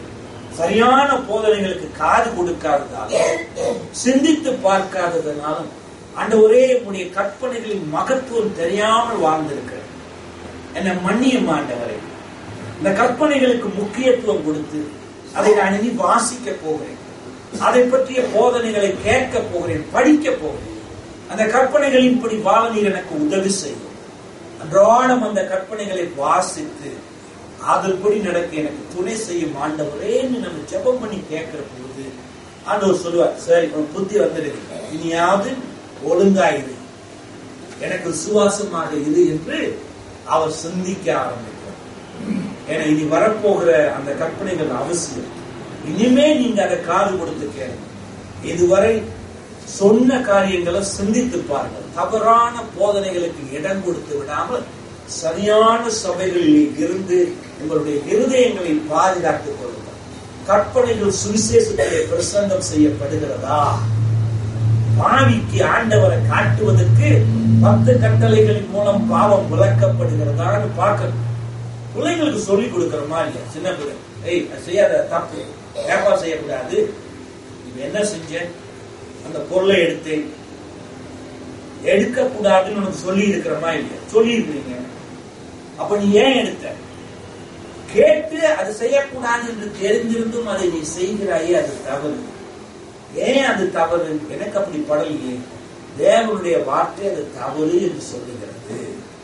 சரியான போதனைகளுக்கு காது கொடுக்காததாலும் சிந்தித்து பார்க்காததுனாலும் ஆண்டவரே உடைய கற்பனைகளின் மகத்துவம் தெரியாமல் வாழ்ந்திருக்கிறேன் என்னை மன்னியும் ஆண்டவரே இந்த கற்பனைகளுக்கு முக்கியத்துவம் கொடுத்து அதை நான் இனி வாசிக்க போகிறேன் அதை பற்றிய போதனைகளை கேட்க போகிறேன் படிக்க போகிறேன் அந்த கற்பனைகளின்படி வாழ நீர் எனக்கு உதவி செய்யும் அன்றாடம் அந்த கற்பனைகளை வாசித்து அதன்படி நடக்க எனக்கு துணை செய்யும் ஆண்டவரேன்னு நம்ம ஜெபம் பண்ணி கேட்கிற பொழுது ஆண்டவர் சொல்லுவார் சரி உன் புத்தி வந்துடுது இனியாவது ஒழுங்காயிரு எனக்கு விசுவாசமாக இரு என்று அவர் சிந்திக்க ஆரம்பித்தார் ஏன்னா இனி வரப்போகிற அந்த கற்பனைகள் அவசியம் இனிமே நீங்க அதை காது கொடுத்து கேளுங்க இதுவரை சொன்ன காரியங்களை சிந்தித்து பாருங்கள் தவறான போதனைகளுக்கு இடம் கொடுத்து விடாமல் சரியான சபைகளில் இருந்து உங்களுடைய இருதயங்களை பாதுகாத்துக் கொள்ளுங்கள் கற்பனைகள் சுவிசேஷத்திலே பிரசங்கம் செய்யப்படுகிறதா பாவிக்கு ஆண்டவரை காட்டுவதற்கு பத்து கட்டளைகளின் மூலம் பாவம் விளக்கப்படுகிறதான்னு பார்க்கணும் பிள்ளைங்களுக்கு சொல்லி கொடுக்கிற மாதிரி சின்ன பிள்ளை ஏய் அது செய்யாத தப்பு ஏப்பா செய்யக்கூடாது இது என்ன செஞ்ச அந்த பொருளை எடுத்தேன் எடுக்க கூடாதுன்னு உனக்கு சொல்லி இருக்கிறமா இல்லையா சொல்லி இருக்கிறீங்க அப்ப நீ ஏன் எடுத்த கேட்டு அது செய்யக்கூடாது என்று தெரிந்திருந்தும் அதை நீ செய்கிறாயே அது தவறு ஏன் அது தவறு எனக்கு அப்படி படலையே தேவனுடைய வார்த்தை அது தவறு என்று சொல்லுகிறது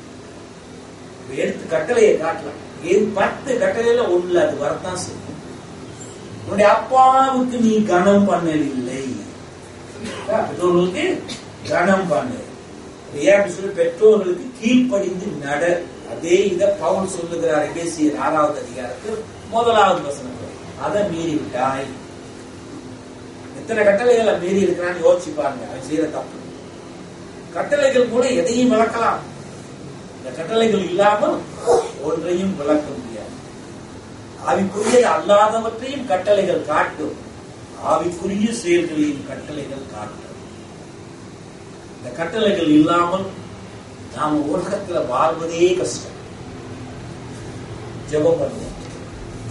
இப்ப எடுத்து கட்டளையை காட்டலாம் ஏன் பத்து கட்டளையில ஒண்ணுல அது வரத்தான் செய்யும் உன்னுடைய அப்பாவுக்கு நீ கனம் பண்ணவில்லை பெற்றோர்களுக்கு கனம் பண்ணு ஏன் அப்படி சொல்லி பெற்றோர்களுக்கு கீழ்ப்படிந்து நட அதே இத பவுல் சொல்லுகிறார் எபேசியர் ஆறாவது அதிகாரத்தில் முதலாவது வசனத்தில் அதை மீறி விட்டாய் எத்தனை கட்டளைகளை மீறி இருக்கிறான்னு யோசிச்சு பாருங்க அவன் செய்யற தப்பு கட்டளைகள் கூட எதையும் விளக்கலாம் இந்த கட்டளைகள் இல்லாமல் ஒன்றையும் விளக்க முடியாது ஆவிக்குரியது அல்லாதவற்றையும் கட்டளைகள் காட்டும் ஆவிக்குரிய செயல்களையும் கட்டளைகள் காட்டும் இந்த கட்டளைகள் இல்லாமல் நாம உலகத்துல வாழ்வதே கஷ்டம் ஜெபம் பண்ணுவோம்